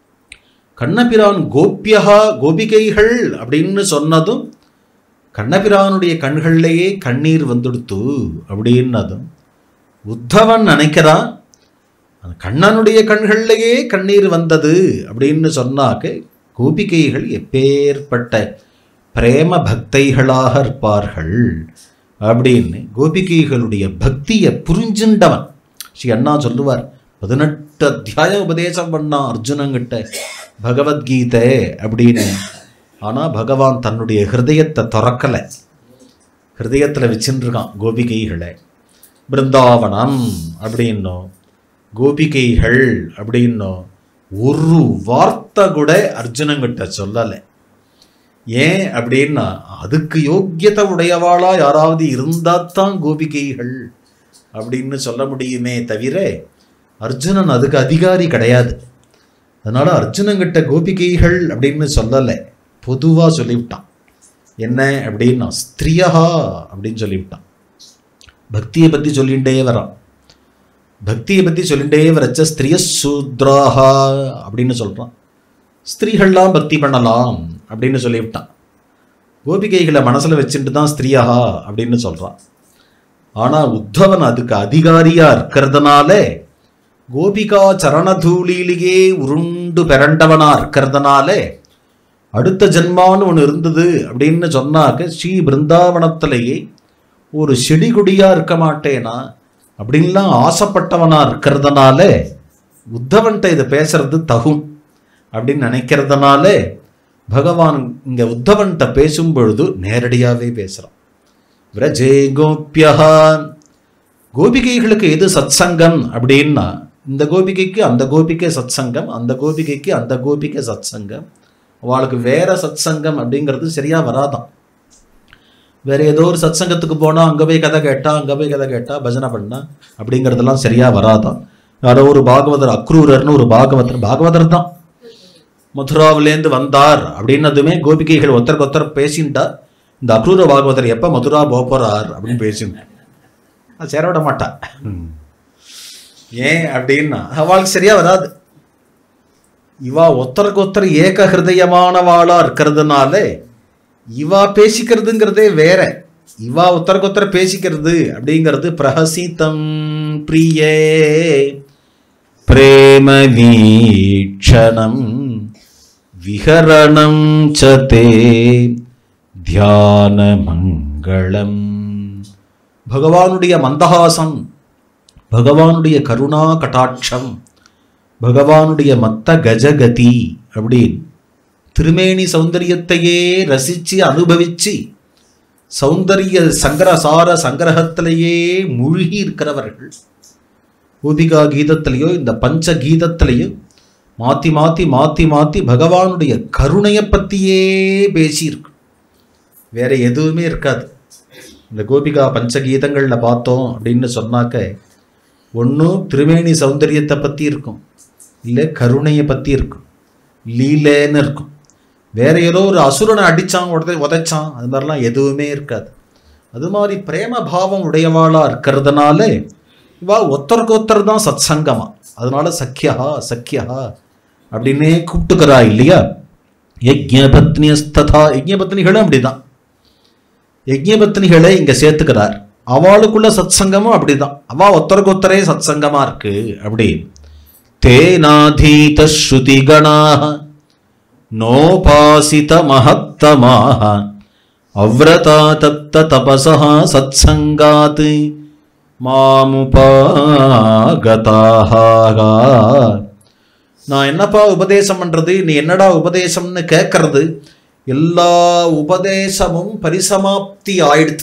கண்ணபிரான் கோபியகா கோபிகைகள் அப்படின்னு சொன்னதும் கண்ணபிரானுடைய கண்கள்லேயே கண்ணீர் வந்துடுத்து அப்படின்னதும் உத்தவன் நினைக்கிறான் அந்த கண்ணனுடைய கண்கள்லேயே கண்ணீர் வந்தது அப்படின்னு சொன்னாக்க கோபிகைகள் எப்பேற்பட்ட பிரேம பக்தைகளாக இருப்பார்கள் அப்படின்னு கோபிகைகளுடைய பக்தியை புரிஞ்சுண்டவன் ஸ்ரீ அண்ணா சொல்லுவார் பதினெட்டு அத்தியாயம் உபதேசம் பண்ணான் அர்ஜுனங்கிட்ட பகவத்கீதை அப்படின்னு ஆனால் பகவான் தன்னுடைய ஹிருதயத்தை திறக்கலை ஹிருதயத்தில் வச்சுருக்கான் கோபிகைகளை பிருந்தாவனம் அப்படின்னோ கோபிகைகள் அப்படின்னோ ஒரு வார்த்தை கூட அர்ஜுனங்கிட்ட சொல்லலை ஏன் அப்படின்னா அதுக்கு யோக்கியத்தை உடையவாளா யாராவது இருந்தால் தான் கோபிகைகள் அப்படின்னு சொல்ல முடியுமே தவிர அர்ஜுனன் அதுக்கு அதிகாரி கிடையாது அதனால அர்ஜுனங்கிட்ட கோபிகைகள் அப்படின்னு சொல்லலை பொதுவாக சொல்லிவிட்டான் என்ன அப்படின்னா ஸ்திரியஹா அப்படின்னு சொல்லிவிட்டான் பக்தியை பற்றி சொல்லிகிட்டே வரான் பக்தியை பற்றி சொல்லிகிட்டே வரச்ச ஸ்திரிய சூத்ராஹா அப்படின்னு சொல்கிறான் ஸ்திரீகள்லாம் பக்தி பண்ணலாம் அப்படின்னு சொல்லிவிட்டான் கோபிகைகளை மனசில் வச்சுட்டு தான் ஸ்திரீயஹா அப்படின்னு சொல்கிறான் ஆனால் உத்தவன் அதுக்கு அதிகாரியாக இருக்கிறதுனால கோபிகா சரணதூளிலேயே உருண்டு பிறண்டவனா இருக்கிறதுனால அடுத்த ஜென்மான்னு ஒன்று இருந்தது அப்படின்னு சொன்னாக்க ஸ்ரீ பிருந்தாவனத்திலேயே ஒரு செடி கொடியாக இருக்க மாட்டேனா அப்படின்லாம் ஆசைப்பட்டவனா இருக்கிறதுனால உத்தவன்கிட்ட இதை பேசுறது தகும் அப்படின்னு நினைக்கிறதுனால பகவான் இங்கே உத்தவன்கிட்ட பேசும் பொழுது நேரடியாகவே பேசுகிறான் விரஜே கோபியஹா கோபிகைகளுக்கு எது சத்சங்கம் அப்படின்னா இந்த கோபிகைக்கு அந்த கோபிக்கை சத்சங்கம் அந்த கோபிகைக்கு அந்த கோபிக்கை சத்சங்கம் அவளுக்கு வேற சத்சங்கம் அப்படிங்கிறது சரியா வராதான் வேற ஏதோ ஒரு சத்சங்கத்துக்கு போனா அங்க போய் கதை கேட்டா அங்க போய் கதை கேட்டா பஜனை பண்ணா அப்படிங்கிறதெல்லாம் சரியா வராதான் யாரோ ஒரு பாகவதர் அக்ரூரர்னு ஒரு பாகவதர் பாகவதர் தான் மதுராவிலேருந்து வந்தார் அப்படின்னதுமே கோபிகைகள் ஒருத்தருக்கு ஒருத்தர் பேசின்ட்டா இந்த அக்ரூர பாகவதர் எப்ப மதுரா போக போறார் அப்படின்னு பேசினேன் அது சேர விட மாட்டா ஏன் அப்படின்னா அவளுக்கு சரியா வராது இவா ஒருத்தருக்கு ஒருத்தர் ஏக ஹிருதயமானவாளா இருக்கிறதுனால இவா பேசிக்கிறதுங்கிறதே வேற இவா ஒருத்தருக்கு ஒருத்தர் பேசிக்கிறது அப்படிங்கிறது பிரஹசிதம் பிரியே பிரேம வீக்ஷணம் விஹரணம் ச தே தியான மங்களம் பகவானுடைய மந்தஹாசம் பகவானுடைய கருணா கட்டாட்சம் பகவானுடைய மத்த கஜகதி அப்படின்னு திருமேனி சௌந்தரியத்தையே ரசிச்சு அனுபவிச்சு சௌந்தரிய சங்கரசார சங்கிரகத்திலேயே மூழ்கி இருக்கிறவர்கள் பூதிகா கீதத்திலேயோ இந்த பஞ்ச கீதத்திலேயோ மாற்றி மாற்றி மாற்றி மாற்றி பகவானுடைய கருணையை பற்றியே பேசியிருக்கு வேற எதுவுமே இருக்காது இந்த கோபிகா பஞ்சகீதங்களில் பார்த்தோம் அப்படின்னு சொன்னாக்க ஒன்றும் திருமேனி சௌந்தரியத்தை பற்றி இருக்கும் இல்லை கருணையை பற்றி இருக்கும் லீலேன்னு இருக்கும் வேற ஏதோ ஒரு அசுரனை அடிச்சான் உடனே உதைச்சான் அது மாதிரிலாம் எதுவுமே இருக்காது அது மாதிரி பிரேம பாவம் உடையவாளா இருக்கிறதுனால இவா ஒருத்தருக்கு ஒருத்தர் தான் சத் சங்கமா அதனால சக்கியா சக்கியா அப்படின்னே கூப்பிட்டுக்கிறா இல்லையா யஜ்ஞபத்னியஸ்ததா யஜ்ஞபத்னிகளும் அப்படிதான் யஜ்ஞபத்னிகளை இங்க சேர்த்துக்கிறார் அவளுக்குள்ள சத் சங்கமும் அப்படிதான் அவ ஒருத்தருக்கு ஒருத்தரே சத் சங்கமா இருக்கு அப்படி தேனாதீத ஸ்ருதிகணாக நோபாசித மகத்தமாக அவ்ரதா தப்த தபசः சத்சங்காத் மாமுபாகதாக நான் என்னப்பா உபதேசம் பண்றது நீ என்னடா உபதேசம்னு கேட்கறது எல்லா உபதேசமும் பரிசமாப்தி ஆயிடுத்து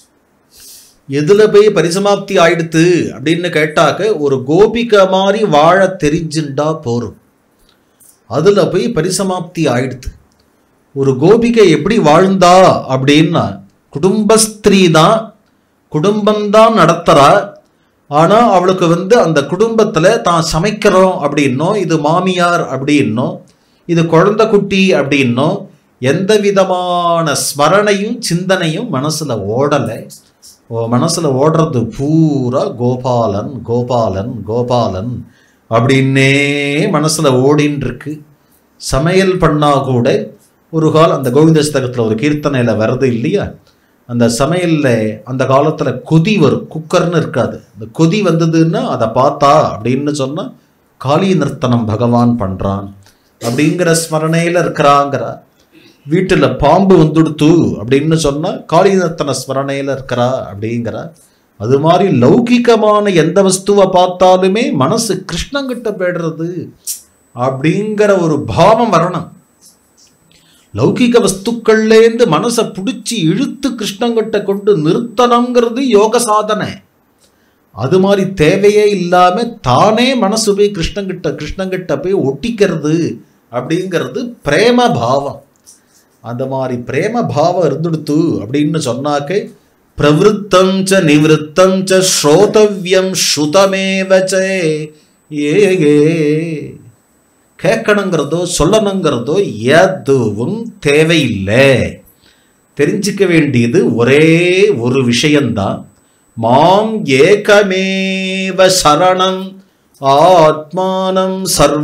எதுல போய் பரிசமாப்தி ஆயிடுத்து அப்படின்னு கேட்டாக்க ஒரு கோபிகை மாதிரி வாழ தெரிஞ்சுண்டா போரும் அதுல போய் பரிசமாப்தி ஆயிடுத்து ஒரு கோபிகை எப்படி வாழ்ந்தா அப்படின்னா குடும்பஸ்திரீ தான் குடும்பம்தான் நடத்துறா ஆனா அவளுக்கு வந்து அந்த குடும்பத்துல தான் சமைக்கிறோம் அப்படின்னோ இது மாமியார் அப்படின்னோ இது குழந்தை குட்டி அப்படின்னோ எந்த விதமான ஸ்மரணையும் சிந்தனையும் மனசுல ஓடலை ஓ மனசுல ஓடுறது பூரா கோபாலன் கோபாலன் கோபாலன் அப்படின்னே மனசுல ஓடின்னு இருக்கு சமையல் பண்ணா கூட ஒரு கால் அந்த கோவிந்தஸ்தகத்தில் ஒரு கீர்த்தனையில் வருது இல்லையா அந்த சமையலில் அந்த காலத்தில் கொதி வரும் குக்கர்னு இருக்காது அந்த கொதி வந்ததுன்னா அதை பார்த்தா அப்படின்னு சொன்னால் காளி நிர்த்தனம் பகவான் பண்ணுறான் அப்படிங்கிற ஸ்மரணையில் இருக்கிறாங்கிறா வீட்டில் பாம்பு வந்துடுத்து அப்படின்னு சொன்னால் காளி நிர்த்தன ஸ்மரணையில் இருக்கிறா அப்படிங்கிறா அது மாதிரி லௌகிகமான எந்த வஸ்துவை பார்த்தாலுமே மனசு கிருஷ்ணங்கிட்ட போயிடுறது அப்படிங்கிற ஒரு பாவம் வரணும் லௌகிக வஸ்துக்கள்லேருந்து மனசை பிடிச்சி இழுத்து கிருஷ்ணங்கிட்ட கொண்டு நிறுத்தணுங்கிறது யோக சாதனை அது மாதிரி தேவையே இல்லாம தானே மனசு போய் கிருஷ்ணங்கிட்ட கிருஷ்ணங்கிட்ட போய் ஒட்டிக்கிறது அப்படிங்கிறது பிரேம பாவம் அந்த மாதிரி பிரேம பாவம் இருந்துடுத்து அப்படின்னு சொன்னாக்க பிரவருத்தம் ச நிவத்தம் ச ஸ்ரோதவ்யம் ஸ்ருதமேவச்ச ஏ ஏ கேட்கணுங்கிறதோ சொல்லணுங்கிறதோ எதுவும் தேவையில்லை தெரிஞ்சுக்க வேண்டியது ஒரே ஒரு விஷயம்தான் மாம் ஏகமேவ சரணம் ஆத்மானம்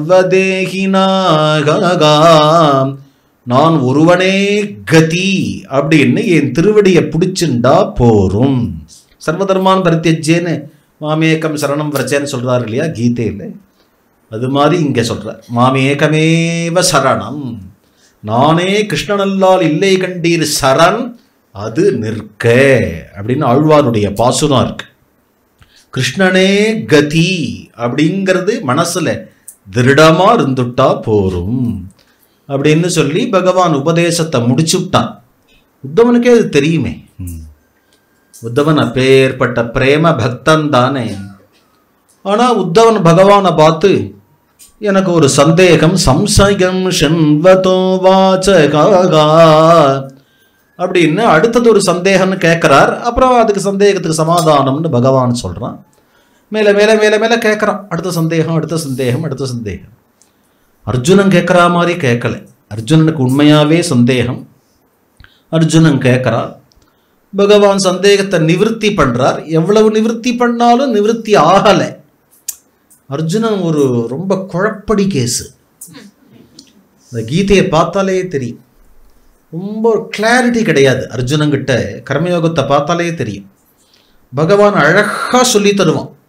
சர்வதேகினாகாம் நான் ஒருவனே கதி அப்படின்னு என் திருவடியை பிடிச்சுண்டா போரும் சர்வதர்மான் பரித்தியஜேன்னு மாமேக்கம் சரணம் வரச்சேன்னு சொல்றாரு இல்லையா கீதையில் அது மாதிரி இங்கே சொல்றார் மாமேகமேவ சரணம் நானே கிருஷ்ணனல்லால் இல்லை கண்டீர் சரண் அது நிற்க அப்படின்னு ஆழ்வாருடைய பாசுரம் இருக்கு கிருஷ்ணனே கதி அப்படிங்கிறது மனசுல திருடமா இருந்துட்டா போரும் அப்படின்னு சொல்லி பகவான் உபதேசத்தை முடிச்சுட்டான் உத்தவனுக்கே அது தெரியுமே ம். உத்தவன் அப்பேற்பட்ட பிரேம பக்தன் தானே ஆனா உத்தவன் பகவானை பார்த்து எனக்கு ஒரு சந்தேகம் சம்சயம் ஷண்வதோ வாச்சகா அப்படின்னு அடுத்தது ஒரு சந்தேகம்னு கேட்குறார் அப்புறம் அதுக்கு சந்தேகத்துக்கு சமாதானம்னு பகவான் சொல்றான் மேலே மேலே மேலே மேலே கேட்குறான் அடுத்த சந்தேகம் அடுத்த சந்தேகம் அடுத்த சந்தேகம் அர்ஜுனன் கேட்குற மாதிரி கேட்கல அர்ஜுனனுக்கு உண்மையாவே சந்தேகம் அர்ஜுனன் கேட்குறான் பகவான் சந்தேகத்தை நிவிருத்தி பண்றார் எவ்வளவு நிவிருத்தி பண்ணாலும் நிவிருத்தி ஆகலை அர்ஜுனன் ஒரு ரொம்ப குழப்படி கேஸு இந்த கீதையை பார்த்தாலே தெரியும் ரொம்ப கிளாரிட்டி கிடையாது அர்ஜுனங்கிட்ட கர்மயோகத்தை பார்த்தாலே தெரியும் பகவான் அழகா சொல்லி தருவான்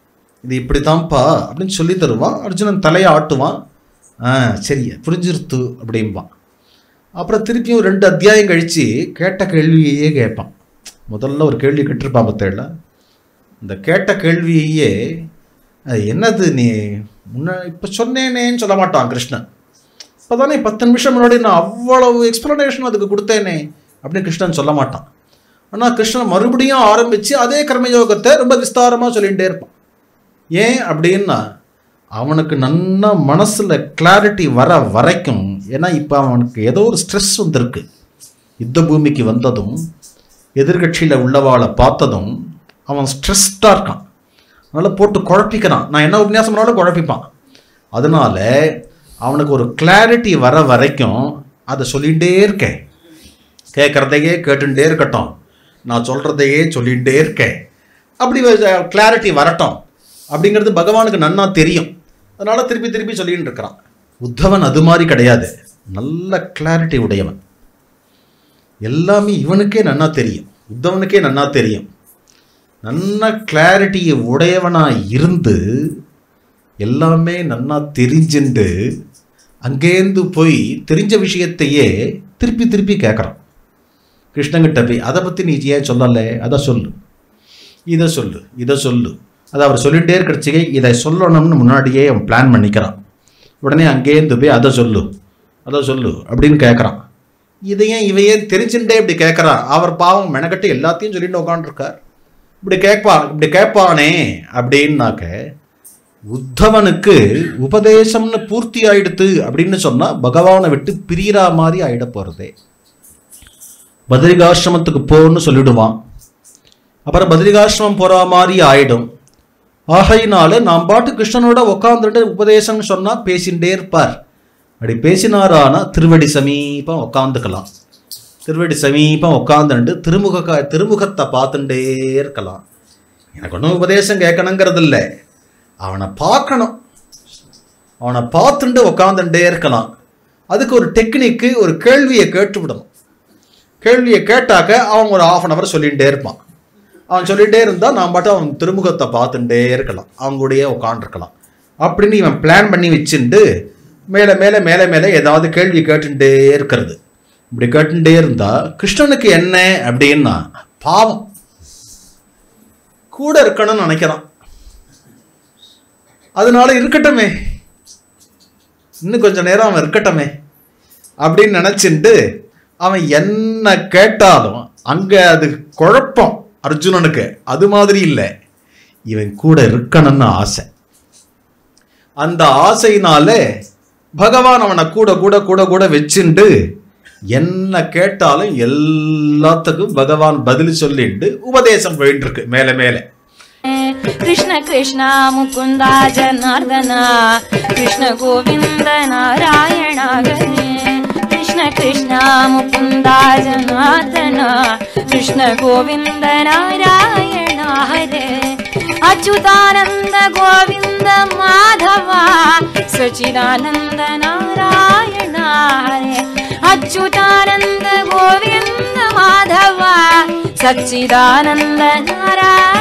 இது இப்படித்தான்ப்பா அப்படின்னு சொல்லி தருவான் அர்ஜுனன் தலையை ஆட்டுவான் ஆ சரி புரிஞ்சிருத்து அப்படிம்பான் அப்புறம் திருப்பியும் ரெண்டு அத்தியாயம் கழித்து கேட்ட கேள்வியையே கேட்பான் முதல்ல ஒரு கேள்வி கேட்டிருப்பான் பத்தேழ இந்த கேட்ட கேள்வியையே அது என்னது நீ முன்ன இப்போ சொன்னேனேன்னு சொல்ல மாட்டான் கிருஷ்ணன் இப்போ தானே பத்து நிமிஷம் முன்னாடி நான் அவ்வளவு எக்ஸ்ப்ளனேஷன் அதுக்கு கொடுத்தேனே அப்படின்னு கிருஷ்ணன் சொல்ல மாட்டான் ஆனால் கிருஷ்ணன் மறுபடியும் ஆரம்பித்து அதே கர்மயோகத்தை ரொம்ப விஸ்தாரமாக சொல்லிகிட்டே இருப்பான் ஏன் அப்படின்னா அவனுக்கு நல்ல மனசில் கிளாரிட்டி வர வரைக்கும் ஏன்னா இப்போ அவனுக்கு ஏதோ ஒரு ஸ்ட்ரெஸ் வந்திருக்கு யுத்த பூமிக்கு வந்ததும் எதிர்கட்சியில் உள்ளவாளை பார்த்ததும் அவன் ஸ்ட்ரெஸ்டாக இருக்கான் அதனால் போட்டு குழப்பிக்கிறான் நான் என்ன உபன்யாசம் பண்ணாலும் குழப்பிப்பான் அதனால அவனுக்கு ஒரு கிளாரிட்டி வர வரைக்கும் அதை சொல்லிகிட்டே இருக்கேன் கேட்குறதையே கேட்டுட்டே இருக்கட்டும் நான் சொல்கிறதையே சொல்லிகிட்டே இருக்கேன் அப்படி கிளாரிட்டி வரட்டும் அப்படிங்கிறது பகவானுக்கு நன்னா தெரியும் அதனால் திருப்பி திருப்பி சொல்லிட்டு இருக்கிறான் உத்தவன் அது மாதிரி கிடையாது நல்ல கிளாரிட்டி உடையவன் எல்லாமே இவனுக்கே நன்னா தெரியும் உத்தவனுக்கே நன்னா தெரியும் நல்ல கிளாரிட்டியை உடையவனாக இருந்து எல்லாமே நன்னா தெரிஞ்சுண்டு அங்கேருந்து போய் தெரிஞ்ச விஷயத்தையே திருப்பி திருப்பி கேட்குறான் கிருஷ்ணங்கிட்ட போய் அதை பற்றி நீ ஏன் சொல்லலை அதை சொல்லு இதை சொல்லு இதை சொல்லு அதை அவர் சொல்லிகிட்டே இருக்கிறச்சிக்கை இதை சொல்லணும்னு முன்னாடியே அவன் பிளான் பண்ணிக்கிறான் உடனே அங்கேருந்து போய் அதை சொல்லு அதை சொல்லு அப்படின்னு கேட்குறான் இதையும் இவையே தெரிஞ்சுட்டே இப்படி கேட்குறான் அவர் பாவம் மெனக்கட்டு எல்லாத்தையும் சொல்லிட்டு உட்காந்துருக்கார் இப்படி கேட்பா இப்படி கேட்பானே அப்படின்னாக்க உத்தவனுக்கு உபதேசம்னு பூர்த்தி ஆயிடுத்து அப்படின்னு சொன்னால் பகவானை விட்டு பிரியறா மாதிரி ஆயிட போகிறதே பத்ரிகாசிரமத்துக்கு போன்னு சொல்லிடுவான் அப்புறம் பத்ரிகாசிரமம் போகிற மாதிரி ஆயிடும் ஆகையினால நாம் பாட்டு கிருஷ்ணனோட உட்காந்துட்டு உபதேசம்னு சொன்னால் பேசிகிட்டே இருப்பார் அப்படி பேசினாரானா திருவடி சமீபம் உட்காந்துக்கலாம் திருவடி சமீபம் உட்காந்துட்டு திருமுக கா- திருமுகத்தை பார்த்துட்டே இருக்கலாம் எனக்கு ஒன்றும் உபதேசம் கேட்கணுங்கிறது இல்லை அவனை பார்க்கணும் அவனை பார்த்துட்டு உட்காந்துட்டே இருக்கலாம் அதுக்கு ஒரு டெக்னிக்கு ஒரு கேள்வியை கேட்டு விடணும் கேள்வியை கேட்டாக்க அவன் ஒரு ஆஃப் அன் ஹவர் சொல்லிகிட்டே இருப்பான் அவன் சொல்லிகிட்டே இருந்தால் நான் பாட்டு அவன் திருமுகத்தை பார்த்துட்டே இருக்கலாம் அவங்க கூடயே உட்காந்துருக்கலாம் அப்படின்னு இவன் பிளான் பண்ணி வச்சுட்டு மேலே மேலே மேலே மேலே ஏதாவது கேள்வி கேட்டுட்டே இருக்கிறது இப்படி கேட்டுட்டே இருந்தா கிருஷ்ணனுக்கு என்ன அப்படின்னா பாவம் கூட இருக்கணும்னு நினைக்கிறான் அதனால இருக்கட்டுமே இன்னும் கொஞ்ச நேரம் அவன் இருக்கட்டுமே அப்படின்னு நினச்சிட்டு அவன் என்ன கேட்டாலும் அங்கே அது குழப்பம் அர்ஜுனனுக்கு அது மாதிரி இல்லை இவன் கூட இருக்கணும்னு ஆசை அந்த ஆசையினாலே பகவான் அவனை கூட கூட கூட கூட வச்சுண்டு என்ன கேட்டாலும் எல்லாத்துக்கும் பகவான் பதில் சொல்லிட்டு உபதேசம் போயிட்டு இருக்கு மேலே மேலே कृष्ण कृष्ण मुकुन्द जनार्दन कृष्ण गोविन्द नारायण हरे कृष्ण कृष्ण मुकुन्द जनार्दन कृष्ण गोविन्द नारायण हरे अच्युतानन्द गोविन्द माधव सचिदानन्द नारायण हरे अच्युतानन्द गोविन्द माधव सच्चिदानन्द नारायण